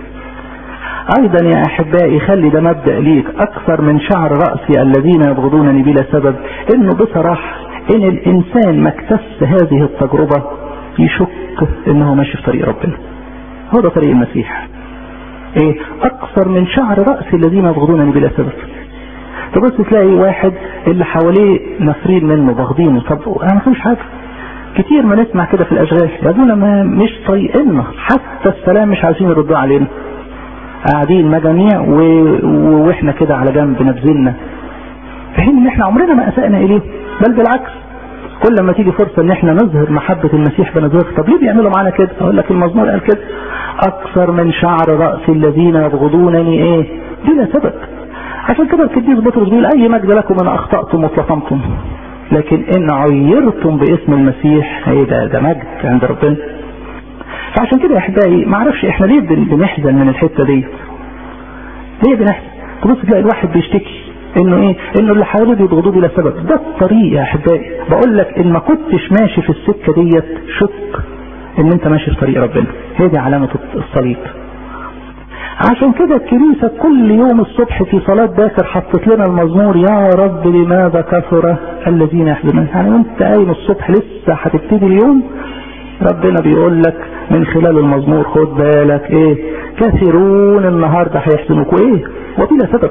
ايضا يا احبائي خلي ده مبدا ليك اكثر من شعر راسي الذين يبغضونني بلا سبب انه بصراحه ان الانسان ما اكتس هذه التجربة يشك انه ماشي في طريق ربنا هو ده طريق المسيح ايه اكثر من شعر رأس الذين يبغضونني بلا سبب تبص تلاقي واحد اللي حواليه نفرين منه باغضينه طب انا ما فيش حاجه كتير ما نسمع كده في الاشغال يا ابونا ما مش طايقنا حتى السلام مش عايزين يردوا علينا قاعدين مجاميع و... و... واحنا كده على جنب نبذلنا في حين ان احنا عمرنا ما اسأنا اليه بل بالعكس كل ما تيجي فرصة ان احنا نظهر محبة المسيح بنظهر طب ليه بيعملوا معانا كده اقول لك المزمور قال كده اكثر من شعر رأس الذين يبغضونني ايه بلا سبب عشان كده القديس بطرس بيقول اي مجد لكم ان اخطأتم واتلطمتم لكن ان عيرتم باسم المسيح ايه ده ده مجد عند ربنا فعشان كده يا احبائي ما اعرفش احنا ليه بنحزن من الحته دي ليه بنحزن تبص تلاقي الواحد بيشتكي انه ايه انه اللي حواليه بيبغضوه بلا سبب ده الطريق يا احبائي بقول لك ان ما كنتش ماشي في السكه ديت شك ان انت ماشي في طريق ربنا هي دي علامه الصليب عشان كده الكنيسة كل يوم الصبح في صلاة باكر حطت لنا المزمور يا رب لماذا كثر الذين يحزنون يعني وانت قايم الصبح لسه هتبتدي اليوم ربنا بيقول لك من خلال المزمور خد بالك ايه كثيرون النهارده هيحزنوك وايه وبلا سبب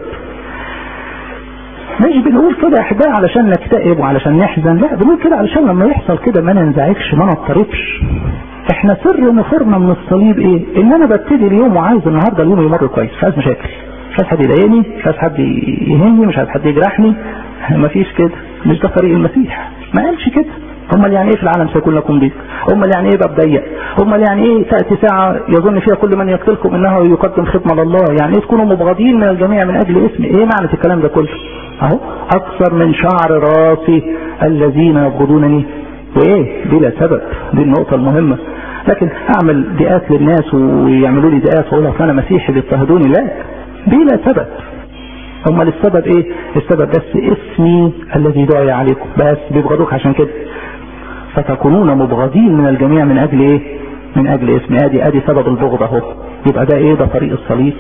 مش بنقول كده يا احبائي علشان نكتئب وعلشان نحزن لا بنقول كده علشان لما يحصل كده ما ننزعجش ما نضطربش احنا سر نفورنا من الصليب ايه ان انا ببتدي اليوم وعايز النهارده اليوم يمر كويس مش عايز مشاكل مش عايز حد يضايقني مش عايز حد يهني مش عايز حد يجرحني مفيش كده مش ده طريق المسيح ما قالش كده امال يعني ايه في العالم سيكون لكم ضيق امال يعني ايه باب ضيق امال يعني ايه تاتي ساعه يظن فيها كل من يقتلكم انه يقدم خدمه لله يعني ايه تكونوا مبغضين من الجميع من اجل اسمي ايه معنى الكلام ده كله اهو اكثر من شعر راسي الذين يبغضونني وايه بلا سبب دي النقطه المهمه لكن اعمل دقات للناس ويعملوا لي دقات واقول انا مسيحي بيضطهدوني لا بلا سبب امال السبب ايه السبب بس اسمي الذي دعي عليكم بس بيبغضوك عشان كده فتكونون مبغضين من الجميع من اجل ايه من اجل اسمي ادي ادي سبب البغض اهو يبقى ده ايه ده طريق الصليب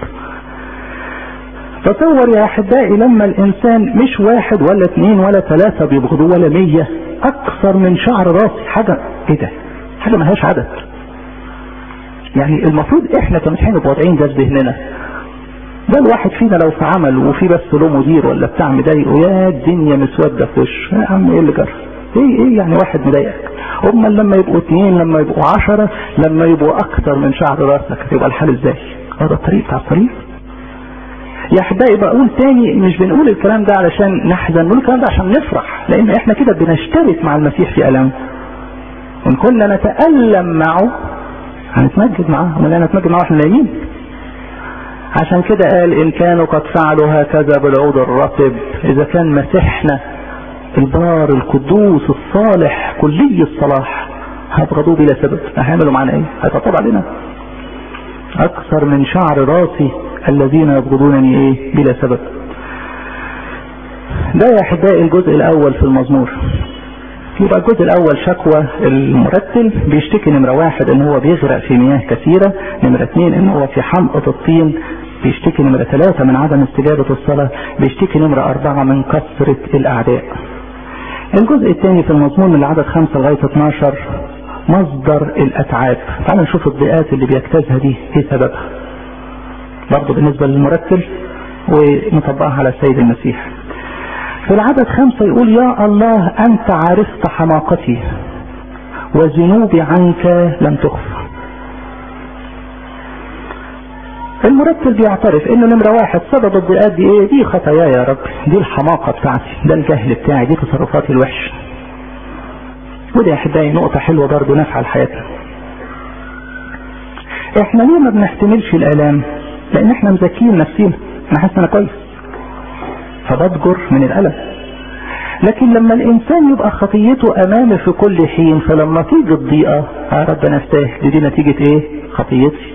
تصور يا احبائي لما الانسان مش واحد ولا اثنين ولا ثلاثة بيبغضوه ولا مية اكثر من شعر راسي حاجة ايه ده حاجة ملهاش عدد يعني المفروض احنا كمسيحيين نبقى واضعين ده في ذهننا ده الواحد فينا لو في عمل وفي بس له مدير ولا بتاع مضايقه يا الدنيا مسودة في وشه يا عم ايه اللي جرى ايه ايه يعني واحد مضايقك هم لما يبقوا اثنين لما يبقوا عشرة لما يبقوا اكثر من شعر راسك يبقى الحال ازاي هذا الطريق بتاع الطريق يا احبائي بقول تاني مش بنقول الكلام ده علشان نحزن نقول الكلام ده عشان نفرح لان احنا كده بنشترك مع المسيح في الامه ان كنا نتألم معه هنتمجد معاه امال نتمجد معاه احنا نايمين عشان كده قال ان كانوا قد فعلوا هكذا بالعود الرطب اذا كان مسيحنا البار القدوس الصالح كلي الصلاح هبغضوه بلا سبب هيعملوا معانا ايه هيطبطب علينا اكثر من شعر راسي الذين يبغضونني ايه بلا سبب ده يا احبائي الجزء الاول في المزمور يبقى الجزء الاول شكوى المرتل بيشتكي نمرة واحد ان هو بيغرق في مياه كثيرة نمرة اثنين ان هو في حمقى الطين بيشتكي نمرة ثلاثة من عدم استجابة الصلاة بيشتكي نمرة أربعة من كثرة الأعداء الجزء الثاني في المضمون من العدد خمسة لغاية 12 مصدر الأتعاب تعالوا نشوف الضيقات اللي بيجتازها دي ايه سببها برضه بالنسبة للمرتل ونطبقها على السيد المسيح في العدد خمسة يقول يا الله أنت عرفت حماقتي وذنوبي عنك لم تخفى المرتل بيعترف انه نمرة واحد سبب الضيقات دي ايه دي خطايا يا رب دي الحماقة بتاعتي ده الجهل بتاعي دي تصرفاتي الوحشة ودي يا احبائي نقطة حلوة برضه نافعة لحياتنا احنا ليه ما بنحتملش الالام لان احنا مزكيين نفسينا انا حاسس انا كويس فبضجر من الالم لكن لما الانسان يبقى خطيته امامي في كل حين فلما تيجي الضيقه يا رب انا استاهل دي نتيجه ايه خطيتي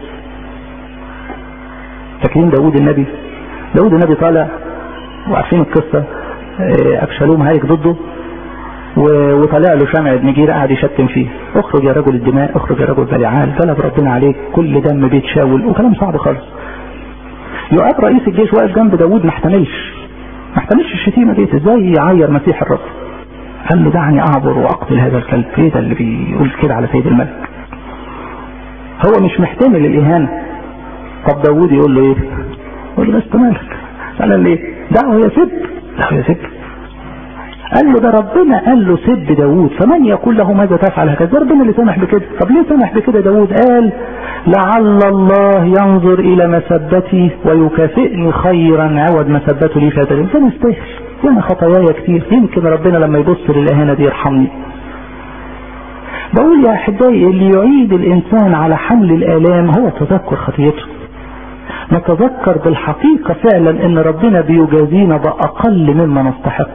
فاكرين داود النبي داود النبي طالع وعارفين القصه ابشالوم هايك ضده وطلع له شمع بن جير قاعد يشتم فيه اخرج يا رجل الدماء اخرج يا رجل بلعال غلب ربنا عليك كل دم بيتشاول وكلام صعب خالص يؤاب رئيس الجيش واقف جنب داود ما احتملش ما احتملش الشتيمه ديت ازاي يعير مسيح الرب قال له دعني اعبر واقتل هذا الكلب ايه ده اللي بيقول كده على سيد الملك هو مش محتمل الاهانه طب داود يقول له ايه يقول له بس مالك قال له ايه دعه يسب دعه يسب قال له ده ربنا قال له سب داود فمن يقول له ماذا تفعل هكذا ربنا اللي سمح بكده طب ليه سمح بكده داود قال لعل الله ينظر الى مسبتي ويكافئني خيرا عوض مسبته لي فهذا الانسان يستاهل يعني خطاياي كتير يمكن ربنا لما يبص للاهانه دي يرحمني بقول يا احبائي اللي يعيد الانسان على حمل الالام هو تذكر خطيته نتذكر بالحقيقه فعلا ان ربنا بيجازينا باقل مما نستحق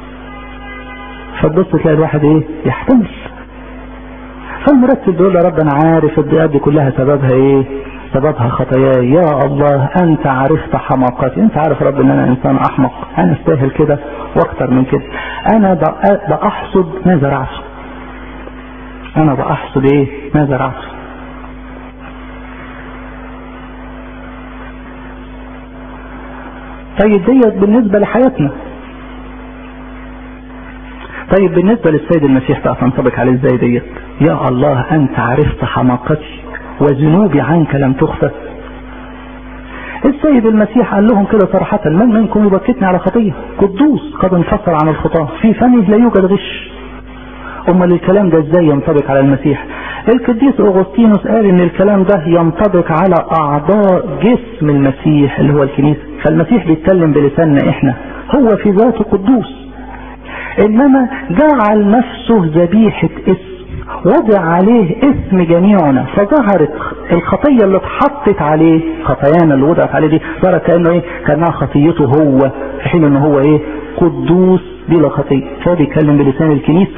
فتبص تلاقي الواحد ايه يحتمل فالمرتب بيقول يا رب انا عارف الضيقات دي كلها سببها ايه سببها خطاياي يا الله انت عرفت حماقتي انت عارف رب ان انا انسان احمق انا استاهل كده واكتر من كده انا باحصد ما زرعته انا باحصد ايه ما زرعته طيب ديت بالنسبه لحياتنا طيب بالنسبة للسيد المسيح بقى تنطبق عليه ازاي ديت يا الله انت عرفت حماقتي وذنوبي عنك لم تخفى السيد المسيح قال لهم كده صراحة من منكم يبكتني على خطية قدوس قد انفصل عن الخطاة في فمه لا يوجد غش امال الكلام ده ازاي ينطبق على المسيح القديس اغسطينوس قال ان الكلام ده ينطبق على اعضاء جسم المسيح اللي هو الكنيسة فالمسيح بيتكلم بلساننا احنا هو في ذاته قدوس انما جعل نفسه ذبيحة اسم وضع عليه اسم جميعنا فظهرت الخطية اللي اتحطت عليه خطايانا اللي وضعت عليه دي صارت كأنه ايه كأنها خطيته هو في حين انه هو ايه قدوس بلا خطية فهو بيتكلم بلسان الكنيسة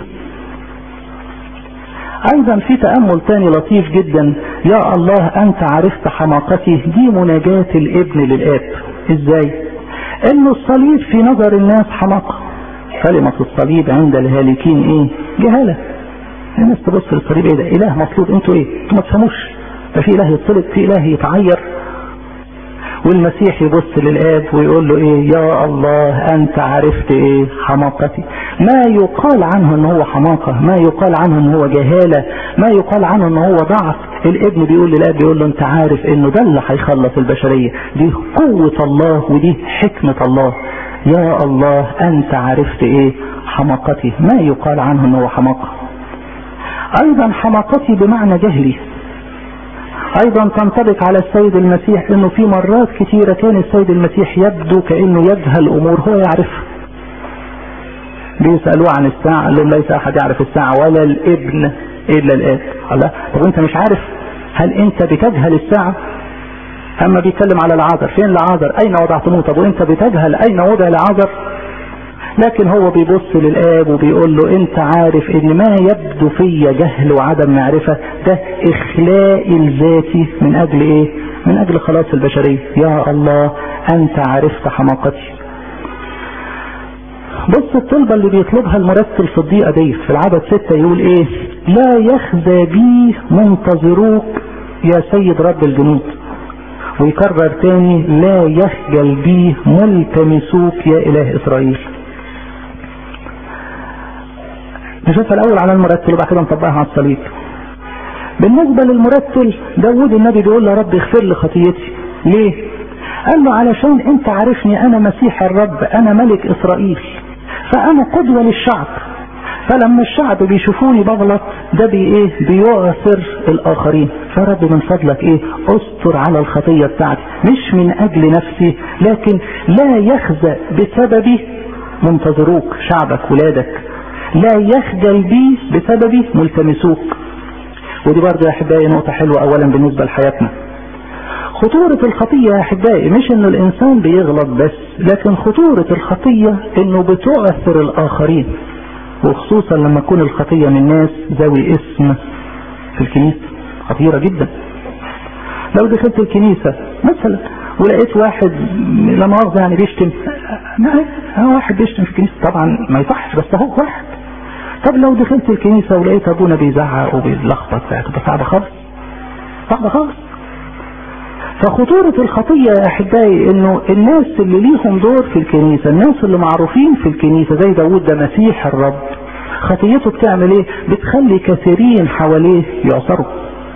ايضا في تأمل تاني لطيف جدا يا الله انت عرفت حماقتي دي مناجاة الابن للاب ازاي انه الصليب في نظر الناس حماقه كلمة الصليب عند الهالكين ايه جهالة الناس تبص للصليب ايه ده اله مطلوب انتوا ايه انتوا ما تفهموش ده في اله يطلب في اله يتعير والمسيح يبص للاب ويقول له ايه يا الله انت عرفت ايه حماقتي ما يقال عنه ان هو حماقة ما يقال عنه ان هو جهالة ما يقال عنه ان هو ضعف الابن بيقول للاب بيقول له انت عارف انه ده اللي هيخلص البشرية دي قوة الله ودي حكمة الله يا الله انت عرفت ايه حماقتي ما يقال عنه ان هو حماقة ايضا حماقتي بمعنى جهلي ايضا تنطبق على السيد المسيح انه في مرات كثيرة كان السيد المسيح يبدو كانه يجهل امور هو يعرفها بيسألوه عن الساعة قال لهم ليس احد يعرف الساعة ولا الابن الا الاب الله طب انت مش عارف هل انت بتجهل الساعة اما بيتكلم على العذر فين العذر اين وضعتموه طب وانت بتجهل اين وضع العذر لكن هو بيبص للاب وبيقول له انت عارف ان ما يبدو في جهل وعدم معرفة ده اخلاء الذاتي من اجل ايه من اجل خلاص البشرية يا الله انت عرفت حماقتي بص الطلبة اللي بيطلبها المرتل في الضيقة دي في العدد ستة يقول ايه لا يخزى بي منتظروك يا سيد رب الجنود ويكرر تاني لا يخجل بي ملتمسوك يا اله اسرائيل نشوفها الاول على المرتل وبعد كده نطبقها على الصليب بالنسبة للمرتل داود النبي بيقول له رب اغفر لي خطيتي ليه قال له علشان انت عارفني انا مسيح الرب انا ملك اسرائيل فانا قدوة للشعب فلما الشعب بيشوفوني بغلط ده بي ايه بيؤثر الاخرين فرب من فضلك ايه استر على الخطية بتاعتي مش من اجل نفسي لكن لا يخزى بسببي منتظروك شعبك ولادك لا يخجل بي بسببي ملتمسوك ودي برضه يا احبائي نقطة حلوة اولا بالنسبة لحياتنا خطورة الخطية يا احبائي مش انه الانسان بيغلط بس لكن خطورة الخطية انه بتؤثر الاخرين وخصوصا لما تكون الخطية من ناس ذوي اسم في الكنيسة خطيرة جدا لو دخلت الكنيسة مثلا ولقيت واحد لا مؤاخذة يعني بيشتم اه واحد بيشتم في الكنيسة طبعا ما يصحش بس هو واحد طب لو دخلت الكنيسة ولقيت ابونا بيزعق وبيلخبط تبقى صعبة خالص صعبة خالص فخطورة الخطية يا أحبائي إنه الناس اللي ليهم دور في الكنيسة الناس اللي معروفين في الكنيسة زي داود ده مسيح الرب خطيته بتعمل إيه؟ بتخلي كثيرين حواليه يعصروا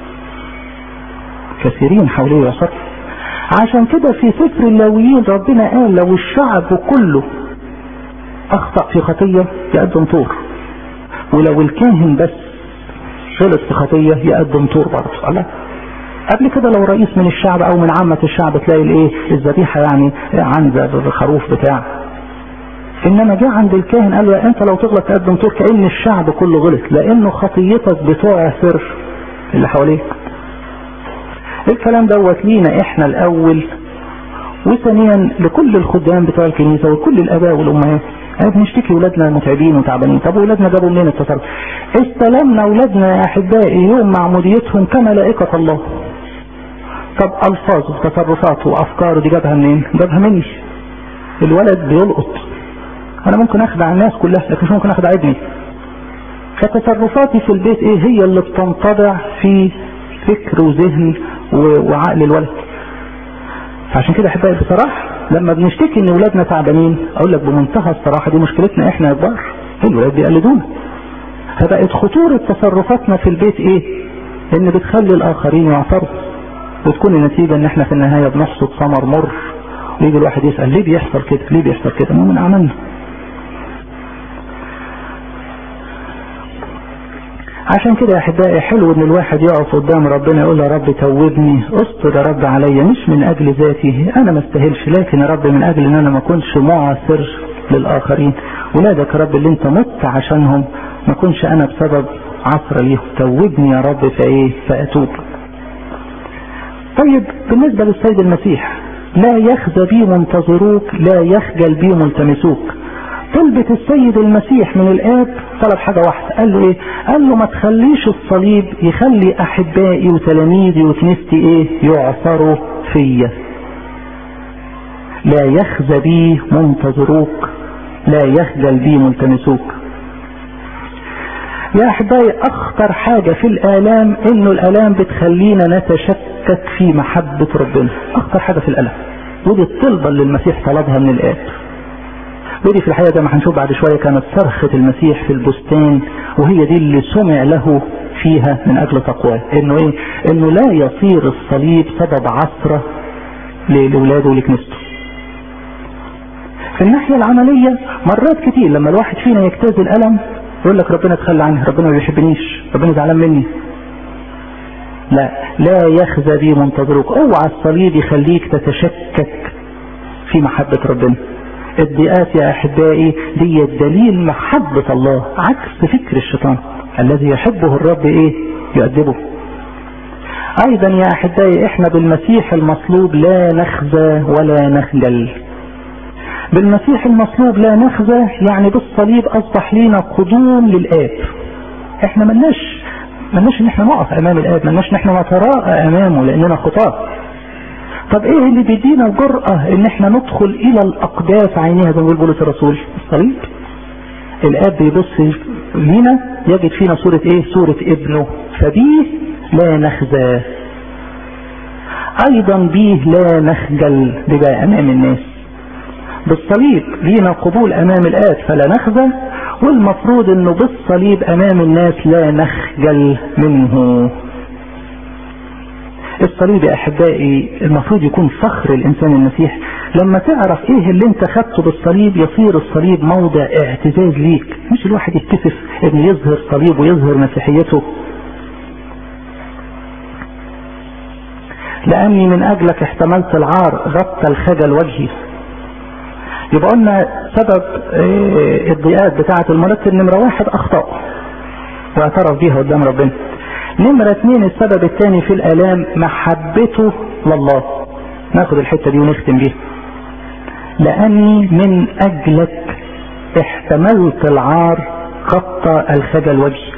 كثيرين حواليه يعصروا عشان كده في سفر اللاويين ربنا قال لو الشعب كله أخطأ في خطية يقدم طور ولو الكاهن بس غلط في خطية يقدم طور برضه الله قبل كده لو رئيس من الشعب او من عامة الشعب تلاقي الايه الذبيحة يعني عنزة بالخروف بتاع انما جه عند الكاهن قال له انت لو تغلط تقدم طور كأن الشعب كله غلط لانه خطيتك بتعثر اللي حواليك الكلام دوت لينا احنا الاول وثانيا لكل الخدام بتوع الكنيسة وكل الاباء والامهات احنا بنشتكي ولادنا متعبين وتعبانين طب ولادنا جابوا منين التصرف استلمنا ولادنا يا احبائي يوم معموديتهم كملائكة الله طب الفاظه وتصرفاته وافكاره دي جابها منين جابها مني الولد بيلقط انا ممكن اخدع الناس كلها لكن مش ممكن اخدع ابني فتصرفاتي في البيت ايه هي اللي بتنطبع في فكر وذهن وعقل الولد فعشان كده احبائي بصراحه لما بنشتكي ان ولادنا تعبانين اقول لك بمنتهى الصراحه دي مشكلتنا احنا يا كبار الولاد بيقلدونا فبقت خطوره تصرفاتنا في البيت ايه ان بتخلي الاخرين يعثروا وتكون النتيجة ان احنا في النهاية بنحصد ثمر مر ويجي الواحد يسأل ليه بيحصل كده ليه بيحصل كده ما من عملنا عشان كده يا احبائي حلو ان الواحد يقف قدام ربنا يقول يا رب توبني استر يا رب عليا مش من اجل ذاتي انا ما استاهلش لكن يا رب من اجل ان انا ما اكونش معاصر للاخرين ولادك يا رب اللي انت مت عشانهم ما اكونش انا بسبب عصر ليهم توبني يا رب فايه فاتوب طيب بالنسبة للسيد المسيح لا يخزى بي منتظروك لا يخجل بي ملتمسوك طلبة السيد المسيح من الآب طلب حاجة واحدة قال له ايه قال له ما تخليش الصليب يخلي أحبائي وتلاميذي وكنيستي ايه يعثروا فيا لا يخزى بي منتظروك لا يخجل بي ملتمسوك يا احبائي اخطر حاجة في الالام انه الالام بتخلينا نتشكك في محبة ربنا اخطر حاجة في الالم ودي الطلبة اللي المسيح طلبها من الاب ودي في الحقيقة زي ما هنشوف بعد شوية كانت صرخة المسيح في البستان وهي دي اللي سمع له فيها من اجل تقواه انه ايه انه لا يصير الصليب سبب عثرة لاولاده ولكنيسته في الناحية العملية مرات كتير لما الواحد فينا يجتاز الالم يقول لك ربنا تخلى عني ربنا ما بيحبنيش ربنا زعلان مني لا لا يخزى بي منتظرك اوعى الصليب يخليك تتشكك في محبة ربنا الضيقات يا احبائي دي دليل محبة الله عكس فكر الشيطان الذي يحبه الرب ايه يؤدبه ايضا يا احبائي احنا بالمسيح المصلوب لا نخزى ولا نخجل بالمسيح المصلوب لا نخزى يعني بالصليب اصبح لينا قدوم للاب احنا ملناش ملناش ان احنا نقف امام الاب ملناش ان احنا نتراءى امامه لاننا خطاه طب ايه اللي بيدينا جرأة ان احنا ندخل الى الاقداس عينيها زي ما بيقول بولس الرسول الصليب الاب بيبص لينا يجد فينا صورة ايه صورة ابنه فبيه لا نخزى ايضا بيه لا نخجل بقى امام الناس بالصليب لينا قبول امام الاب فلا نخزى والمفروض انه بالصليب امام الناس لا نخجل منه الصليب يا احبائي المفروض يكون فخر الانسان المسيح لما تعرف ايه اللي انت خدته بالصليب يصير الصليب موضع اعتزاز ليك مش الواحد يتكسف ان يظهر صليب ويظهر مسيحيته لاني من اجلك احتملت العار غطى الخجل وجهي يبقى قلنا سبب الضيقات بتاعة المرتب نمرة واحد اخطاء واعترف بيها قدام ربنا نمرة اتنين السبب الثاني في الالام محبته لله ناخد الحتة دي ونختم بيها لاني من اجلك احتملت العار غطى الخجل وجهي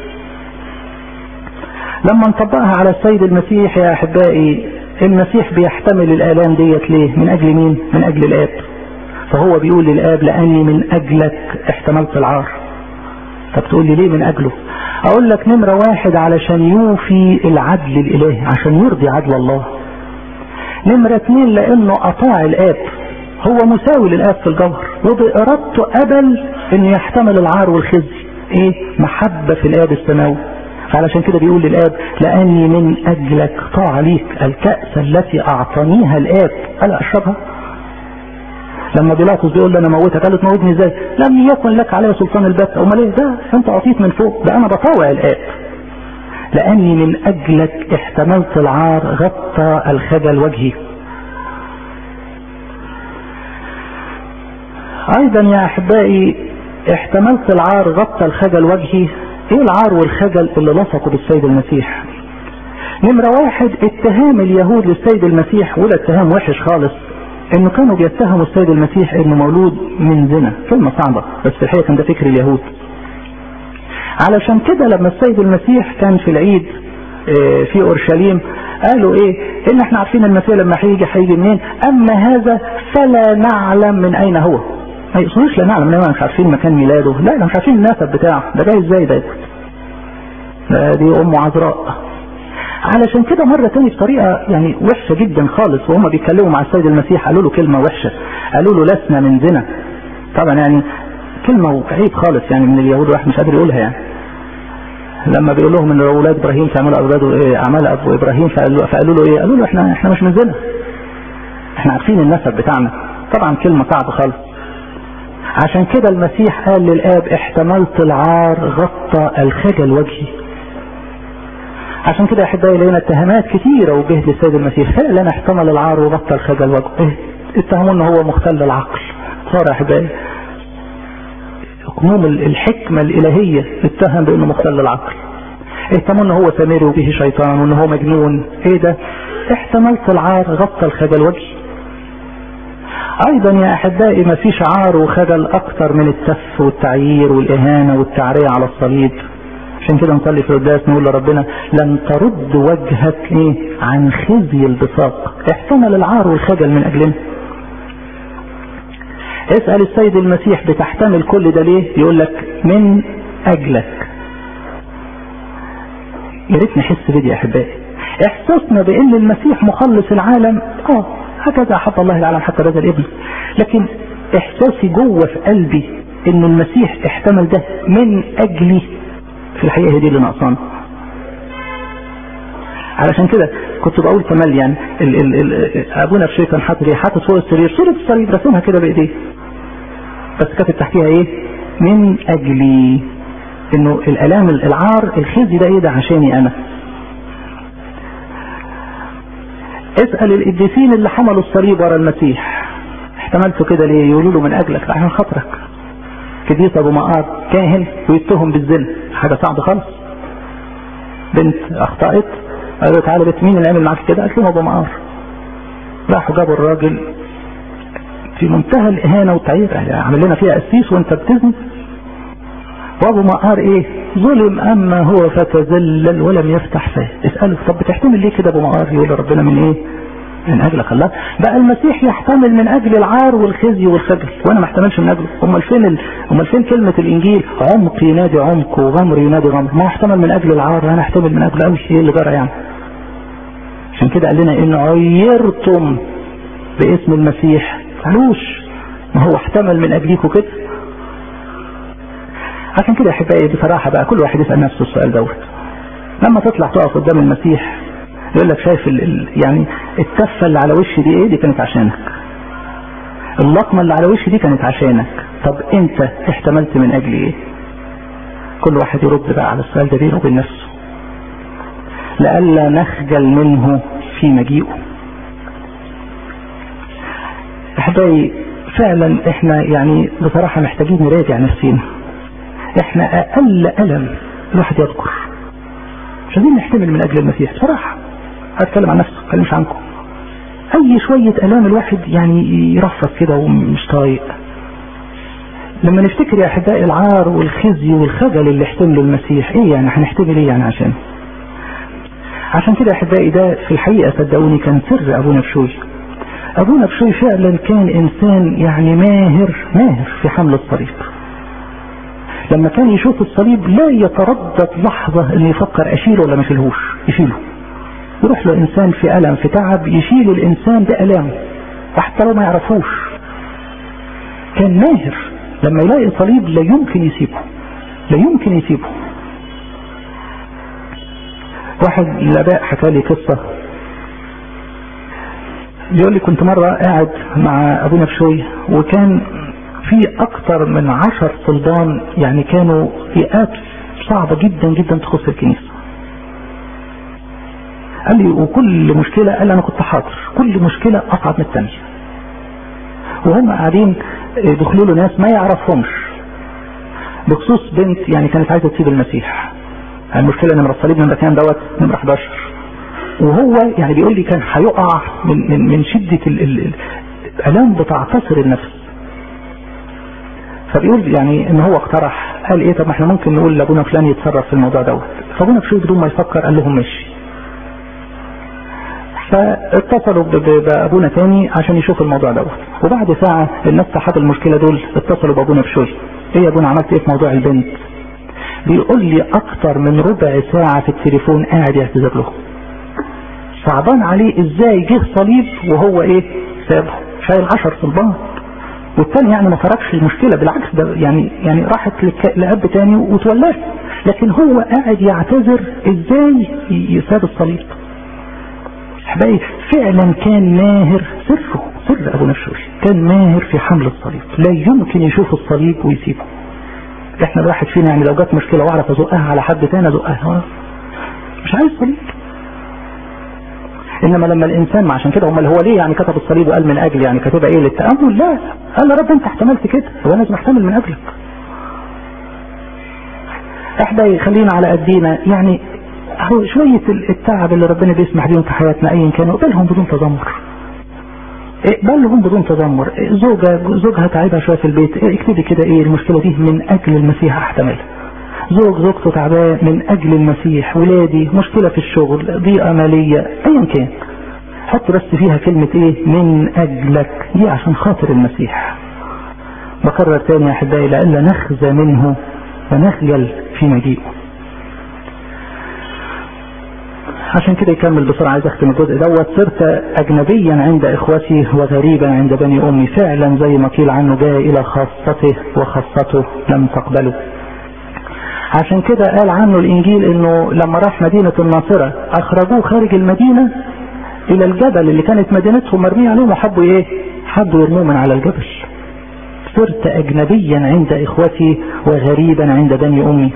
لما نطبقها على السيد المسيح يا احبائي المسيح بيحتمل الالام ديت ليه من اجل مين من اجل الاب فهو بيقول للاب لاني من اجلك احتملت العار طب تقول لي ليه من اجله اقول لك نمرة واحد علشان يوفي العدل الالهي عشان يرضي عدل الله نمرة اتنين لانه اطاع الاب هو مساوي للاب في الجوهر وبارادته قبل انه يحتمل العار والخزي ايه محبة في الاب السماوي فعلشان كده بيقول للاب لاني من اجلك طاع ليك الكأس التي اعطانيها الاب الا اشربها لما بيلاطس بيقول له انا موتك قال له تموتني ازاي لم يكن لك علي سلطان البت امال ايه ده انت اعطيت من فوق ده انا بطاوع الاب لاني من اجلك احتملت العار غطى الخجل وجهي ايضا يا احبائي احتملت العار غطى الخجل وجهي ايه العار والخجل اللي لصقوا بالسيد المسيح نمرة واحد اتهام اليهود للسيد المسيح وده اتهام وحش خالص انه كانوا بيتهموا السيد المسيح انه مولود من زنا كلمة صعبة بس في الحقيقة كان ده فكر اليهود علشان كده لما السيد المسيح كان في العيد اه في اورشليم قالوا ايه ان احنا عارفين المسيح لما هيجي هيجي منين اما هذا فلا نعلم من اين هو ما يقصدوش لا نعلم انما مش عارفين مكان ميلاده لا لا مش عارفين النسب بتاعه ده جاي ازاي ده ده دي امه عذراء علشان كده مرة تاني بطريقة يعني وحشة جدا خالص وهم بيتكلموا مع السيد المسيح قالوا له كلمة وحشة قالوا له لسنا من زنا طبعا يعني كلمة عيب خالص يعني من اليهود الواحد مش قادر يقولها يعني لما بيقول لهم ان اولاد ابراهيم تعملوا اولاده ايه اعمال ابو ابراهيم فقالوا, فقالوا له ايه قالوا له احنا احنا مش من زنا احنا عارفين النسب بتاعنا طبعا كلمة صعبة خالص عشان كده المسيح قال للاب احتملت العار غطى الخجل وجهي عشان كده يا احبائي لقينا اتهامات كثيره وجهت للسيد المسيح فعلا احتمل العار وبطل خجل وجهه اتهموه ان هو مختل العقل صار يا احبائي حكمهم الحكمة الإلهية اتهم بأنه مختل العقل اتهموا ان هو سامري وبه شيطان وان هو مجنون ايه ده احتملت العار غطى الخجل وجهي ايضا يا احبائي ما فيش عار وخجل اكتر من التف والتعيير والاهانة والتعرية على الصليب عشان كده نصلي في القداس نقول لربنا لن ترد وجهك ايه عن خزي البصاق احتمل العار والخجل من اجلنا اسأل السيد المسيح بتحتمل كل ده ليه يقول لك من اجلك يا ريت نحس بدي يا احبائي احساسنا بان المسيح مخلص العالم اه هكذا احب الله العالم حتى بذل ابنه لكن احساسي جوه في قلبي ان المسيح احتمل ده من اجلي في الحقيقه هي دي اللي ناقصانا علشان كده كنت بقول كمال يعني ال ال ال ابونا في كان حاطط ايه حاطط فوق السرير صوره الصليب رسمها كده بايديه بس كاتب تحتيها ايه من اجلي انه الالام العار الخزي ده ايه ده عشاني انا اسال القديسين اللي حملوا الصليب ورا المسيح احتملته كده ليه يقولوا له من اجلك عشان خاطرك قديس ابو مقار كاهن ويتهم بالزنا حاجه صعبه خالص بنت اخطات قالوا له تعالى بنت مين اللي عمل معاك كده قالت لهم ابو مقار راحوا جابوا الراجل في منتهى الاهانه والتعيير عامل لنا فيها قسيس وانت بتزني وابو مقار ايه ظلم اما هو فتذلل ولم يفتح فاه اساله طب بتحتمل ليه كده ابو مقار يقول ربنا من ايه من اجلك الله بقى المسيح يحتمل من اجل العار والخزي والخجل وانا ما احتملش من اجله امال فين ال... امال فين كلمه الانجيل عمق ينادي عمق وغمر ينادي غمر ما احتمل من اجل العار انا احتمل من اجل قوي ايه اللي جرى يعني عشان كده قال لنا ان عيرتم باسم المسيح قالوش ما هو احتمل من اجليكم كده عشان كده يا احبائي بصراحه بقى كل واحد يسال نفسه السؤال دوت لما تطلع تقف قدام المسيح يقول لك شايف ال ال يعني التفه اللي على وشي دي ايه دي كانت عشانك اللطمه اللي على وشي دي كانت عشانك طب انت احتملت من اجل ايه كل واحد يرد بقى على السؤال ده بينه وبين نفسه لئلا نخجل منه في مجيئه احبائي فعلا احنا يعني بصراحة محتاجين نراجع نفسينا احنا اقل الم الواحد يذكر مش عايزين نحتمل من اجل المسيح بصراحة هتكلم عن نفسي ما اتكلمش عنكم اي شوية الام الواحد يعني يرفض كده ومش طايق لما نفتكر يا احبائي العار والخزي والخجل اللي احتمله المسيح ايه يعني هنحتمل ايه يعني عشان عشان كده يا احبائي ده في الحقيقة صدقوني كان سر ابونا بشوي ابونا بشوي فعلا كان انسان يعني ماهر ماهر في حمل الصليب لما كان يشوف الصليب لا يتردد لحظة انه يفكر اشيله ولا ما اشيلهوش يشيله يروح له انسان في الم في تعب يشيل الانسان بالامه وحتى لو ما يعرفوش كان ماهر لما يلاقي صليب لا يمكن يسيبه لا يمكن يسيبه واحد من الاباء حكى لي قصه بيقول لي كنت مرة قاعد مع ابونا بشوي وكان في اكتر من عشر صلبان يعني كانوا فئات صعبة جدا جدا تخص الكنيسة قال لي وكل مشكلة قال لي انا كنت حاضر كل مشكلة اصعب من الثانية وهم قاعدين دخلوا له ناس ما يعرفهمش بخصوص بنت يعني كانت عايزة تسيب المسيح المشكلة نمرة الصليب نمرة كام دوت نمرة 11 وهو يعني بيقول لي كان هيقع من من من شده ال ال الالام بتعتصر النفس فبيقول يعني ان هو اقترح قال ايه طب ما احنا ممكن نقول لابونا فلان يتصرف في الموضوع دوت فابونا بشوي بدون ما يفكر قال لهم ماشي فاتصلوا بابونا تاني عشان يشوف الموضوع دوت وبعد ساعه الناس صاحب المشكله دول اتصلوا بابونا بشوي ايه يا ابونا عملت ايه في موضوع البنت بيقول لي اكتر من ربع ساعه في التليفون قاعد يعتذر له صعبان عليه ازاي جه صليب وهو ايه سابه شايل عشر صلبان والتاني يعني ما تركش المشكله بالعكس ده يعني يعني راحت لاب تاني وتولاه لكن هو قاعد يعتذر ازاي يساب الصليب احبائي فعلا كان ماهر سره سر ابو نفسوي كان ماهر في حمل الصليب لا يمكن يشوف الصليب ويسيبه احنا الواحد فينا يعني لو جت مشكله واعرف ازقها على حد تاني ازقها مش عايز صليب انما لما الانسان عشان كده هم اللي هو ليه يعني كتب الصليب وقال من اجل يعني كاتبها ايه للتامل لا قال يا رب انت احتملت كده هو لازم احتمل من اجلك احدى خلينا على قدينا يعني هو شوية التعب اللي ربنا بيسمح بيهم في حياتنا ايا كانوا اقبلهم بدون تذمر اقبلهم بدون تذمر زوجة زوجها تعبها شوية في البيت اكتبي كده ايه المشكلة دي من اجل المسيح احتملها زوج زوجته تعبان من اجل المسيح ولادي مشكلة في الشغل ضيقة مالية ايا كان حط بس فيها كلمة ايه من اجلك دي عشان خاطر المسيح بكرر تاني يا احبائي لئلا نخزى منه ونخجل في مجيئه عشان كده يكمل بسرعة عايز اختم الجزء دوت صرت اجنبيا عند اخوتي وغريبا عند بني امي فعلا زي ما قيل عنه جاء الى خاصته وخاصته لم تقبله عشان كده قال عنه الانجيل انه لما راح مدينة الناصرة اخرجوه خارج المدينة الى الجبل اللي كانت مدينتهم مرمية عليهم وحبوا ايه حبوا يرموه من على الجبل صرت اجنبيا عند اخوتي وغريبا عند بني امي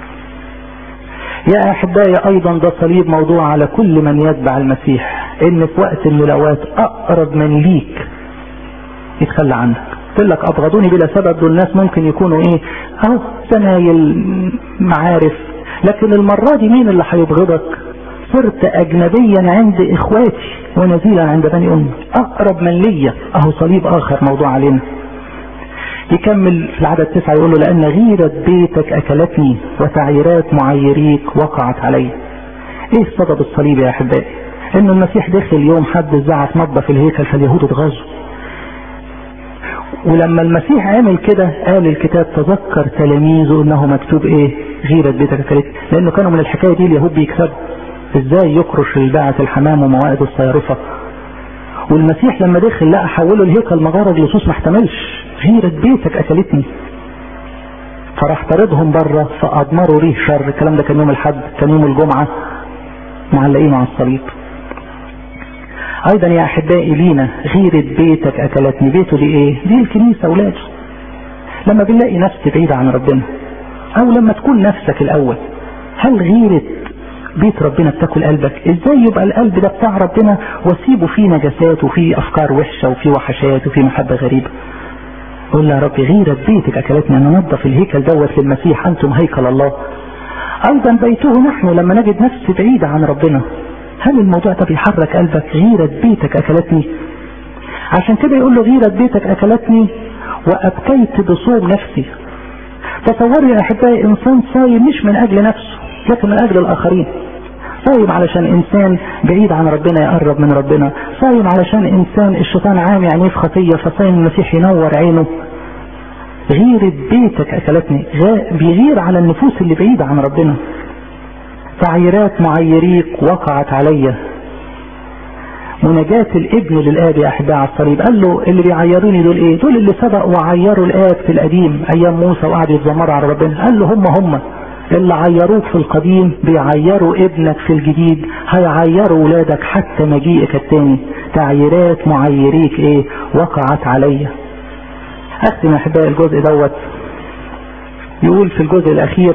يا احبائي ايضا ده صليب موضوع على كل من يتبع المسيح ان في وقت من الاوقات اقرب من ليك يتخلى عنك قلت لك ابغضوني بلا سبب دول الناس ممكن يكونوا ايه اهو زمايل معارف لكن المرة دي مين اللي هيبغضك صرت اجنبيا عند اخواتي ونزيلا عند بني امي اقرب من ليا اهو صليب اخر موضوع علينا يكمل في العدد تسعة يقول له لأن غيرة بيتك أكلتني وتعييرات معيريك وقعت علي إيه سبب الصليب يا أحبائي ان المسيح دخل يوم حد الزعف نظف الهيكل فاليهود اتغاظوا ولما المسيح عمل كده قال الكتاب تذكر تلاميذه انه مكتوب ايه غيرة بيتك كلت لانه كانوا من الحكاية دي اليهود بيكسبوا ازاي يكرش الباعة الحمام وموائد الصيارفة والمسيح لما دخل لقى حولوا الهيكل مجرد لصوص ما احتملش غيرة بيتك اكلتني فراح طردهم بره فاضمروا ريه شر الكلام ده كان يوم الحد كان يوم الجمعة معلقين على الصليب ايضا يا احبائي لينا غيرة بيتك اكلتني بيته دي ايه دي الكنيسة اولاده لما بنلاقي نفس بعيدة عن ربنا او لما تكون نفسك الاول هل غيرة بيت ربنا بتاكل قلبك ازاي يبقى القلب ده بتاع ربنا واسيبه فيه نجاسات وفيه افكار وحشة وفيه وحشات وفيه محبة غريبة قول يا رب غيرة بيتك اكلتني ان انظف الهيكل دوت للمسيح انتم هيكل الله ايضا بيته نحن لما نجد نفس بعيدة عن ربنا هل الموضوع ده بيحرك قلبك غيرة بيتك اكلتني عشان كده يقول له غيرة بيتك اكلتني وابكيت بصوم نفسي تصوروا يا احبائي انسان صايم مش من اجل نفسه لكن من اجل الاخرين صايم علشان انسان بعيد عن ربنا يقرب من ربنا صايم علشان انسان الشيطان عامي عينيه في خطيه فصايم المسيح ينور عينه غيرة بيتك اكلتني بيغير على النفوس اللي بعيدة عن ربنا تعييرات معيريك وقعت عليا مناجاة الابن للاب يا احباء على الصليب قال له اللي بيعيروني دول ايه دول اللي سبقوا وعيروا الاب في القديم ايام موسى وقعدوا يتذمروا على ربنا قال له هم هم اللي عيروك في القديم بيعيروا ابنك في الجديد هيعيروا ولادك حتى مجيئك التاني تعييرات معيريك ايه وقعت عليا اختم يا احبائي الجزء دوت يقول في الجزء الاخير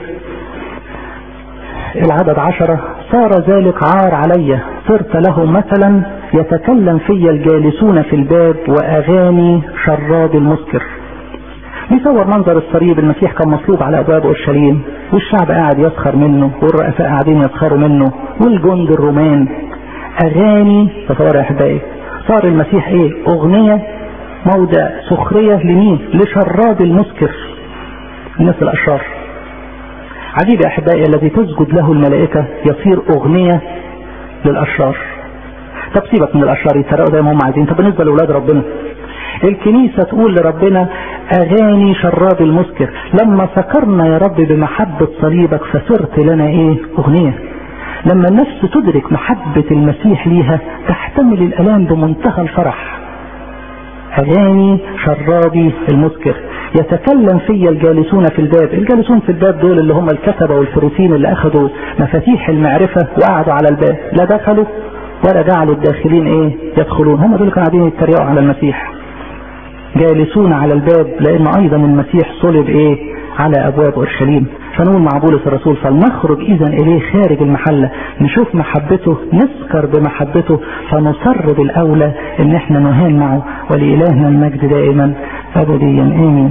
العدد عشرة صار ذلك عار علي صرت له مثلا يتكلم في الجالسون في الباب واغاني شراب المسكر بيصور منظر الصليب المسيح كان مصلوب على ابواب اورشليم والشعب قاعد يسخر منه والرؤساء قاعدين يسخروا منه والجند الرومان اغاني تصور يا احبائي صار المسيح ايه اغنية موضع سخرية لمين لشراب المسكر الناس الاشرار عجيب يا احبائي الذي تسجد له الملائكة يصير اغنية للاشرار طب سيبك من الاشرار يتسرقوا زي ما هم عايزين طب بالنسبة لاولاد ربنا الكنيسة تقول لربنا اغاني شراب المسكر لما سكرنا يا رب بمحبة صليبك فصرت لنا ايه اغنية لما النفس تدرك محبة المسيح ليها تحتمل الالام بمنتهى الفرح اغاني شرابي المسكر يتكلم في الجالسون في الباب الجالسون في الباب دول اللي هم الكتبة والفروسين اللي اخذوا مفاتيح المعرفة وقعدوا على الباب لا دخلوا ولا جعلوا الداخلين ايه يدخلون هم دول كانوا قاعدين يتريقوا على المسيح جالسون على الباب لان ايضا المسيح صلب ايه على ابواب اورشليم فنقول مع بولس الرسول فلنخرج اذا اليه خارج المحلة نشوف محبته نسكر بمحبته فنصر بالاولى ان احنا نهان معه ولالهنا المجد دائما ابديا امين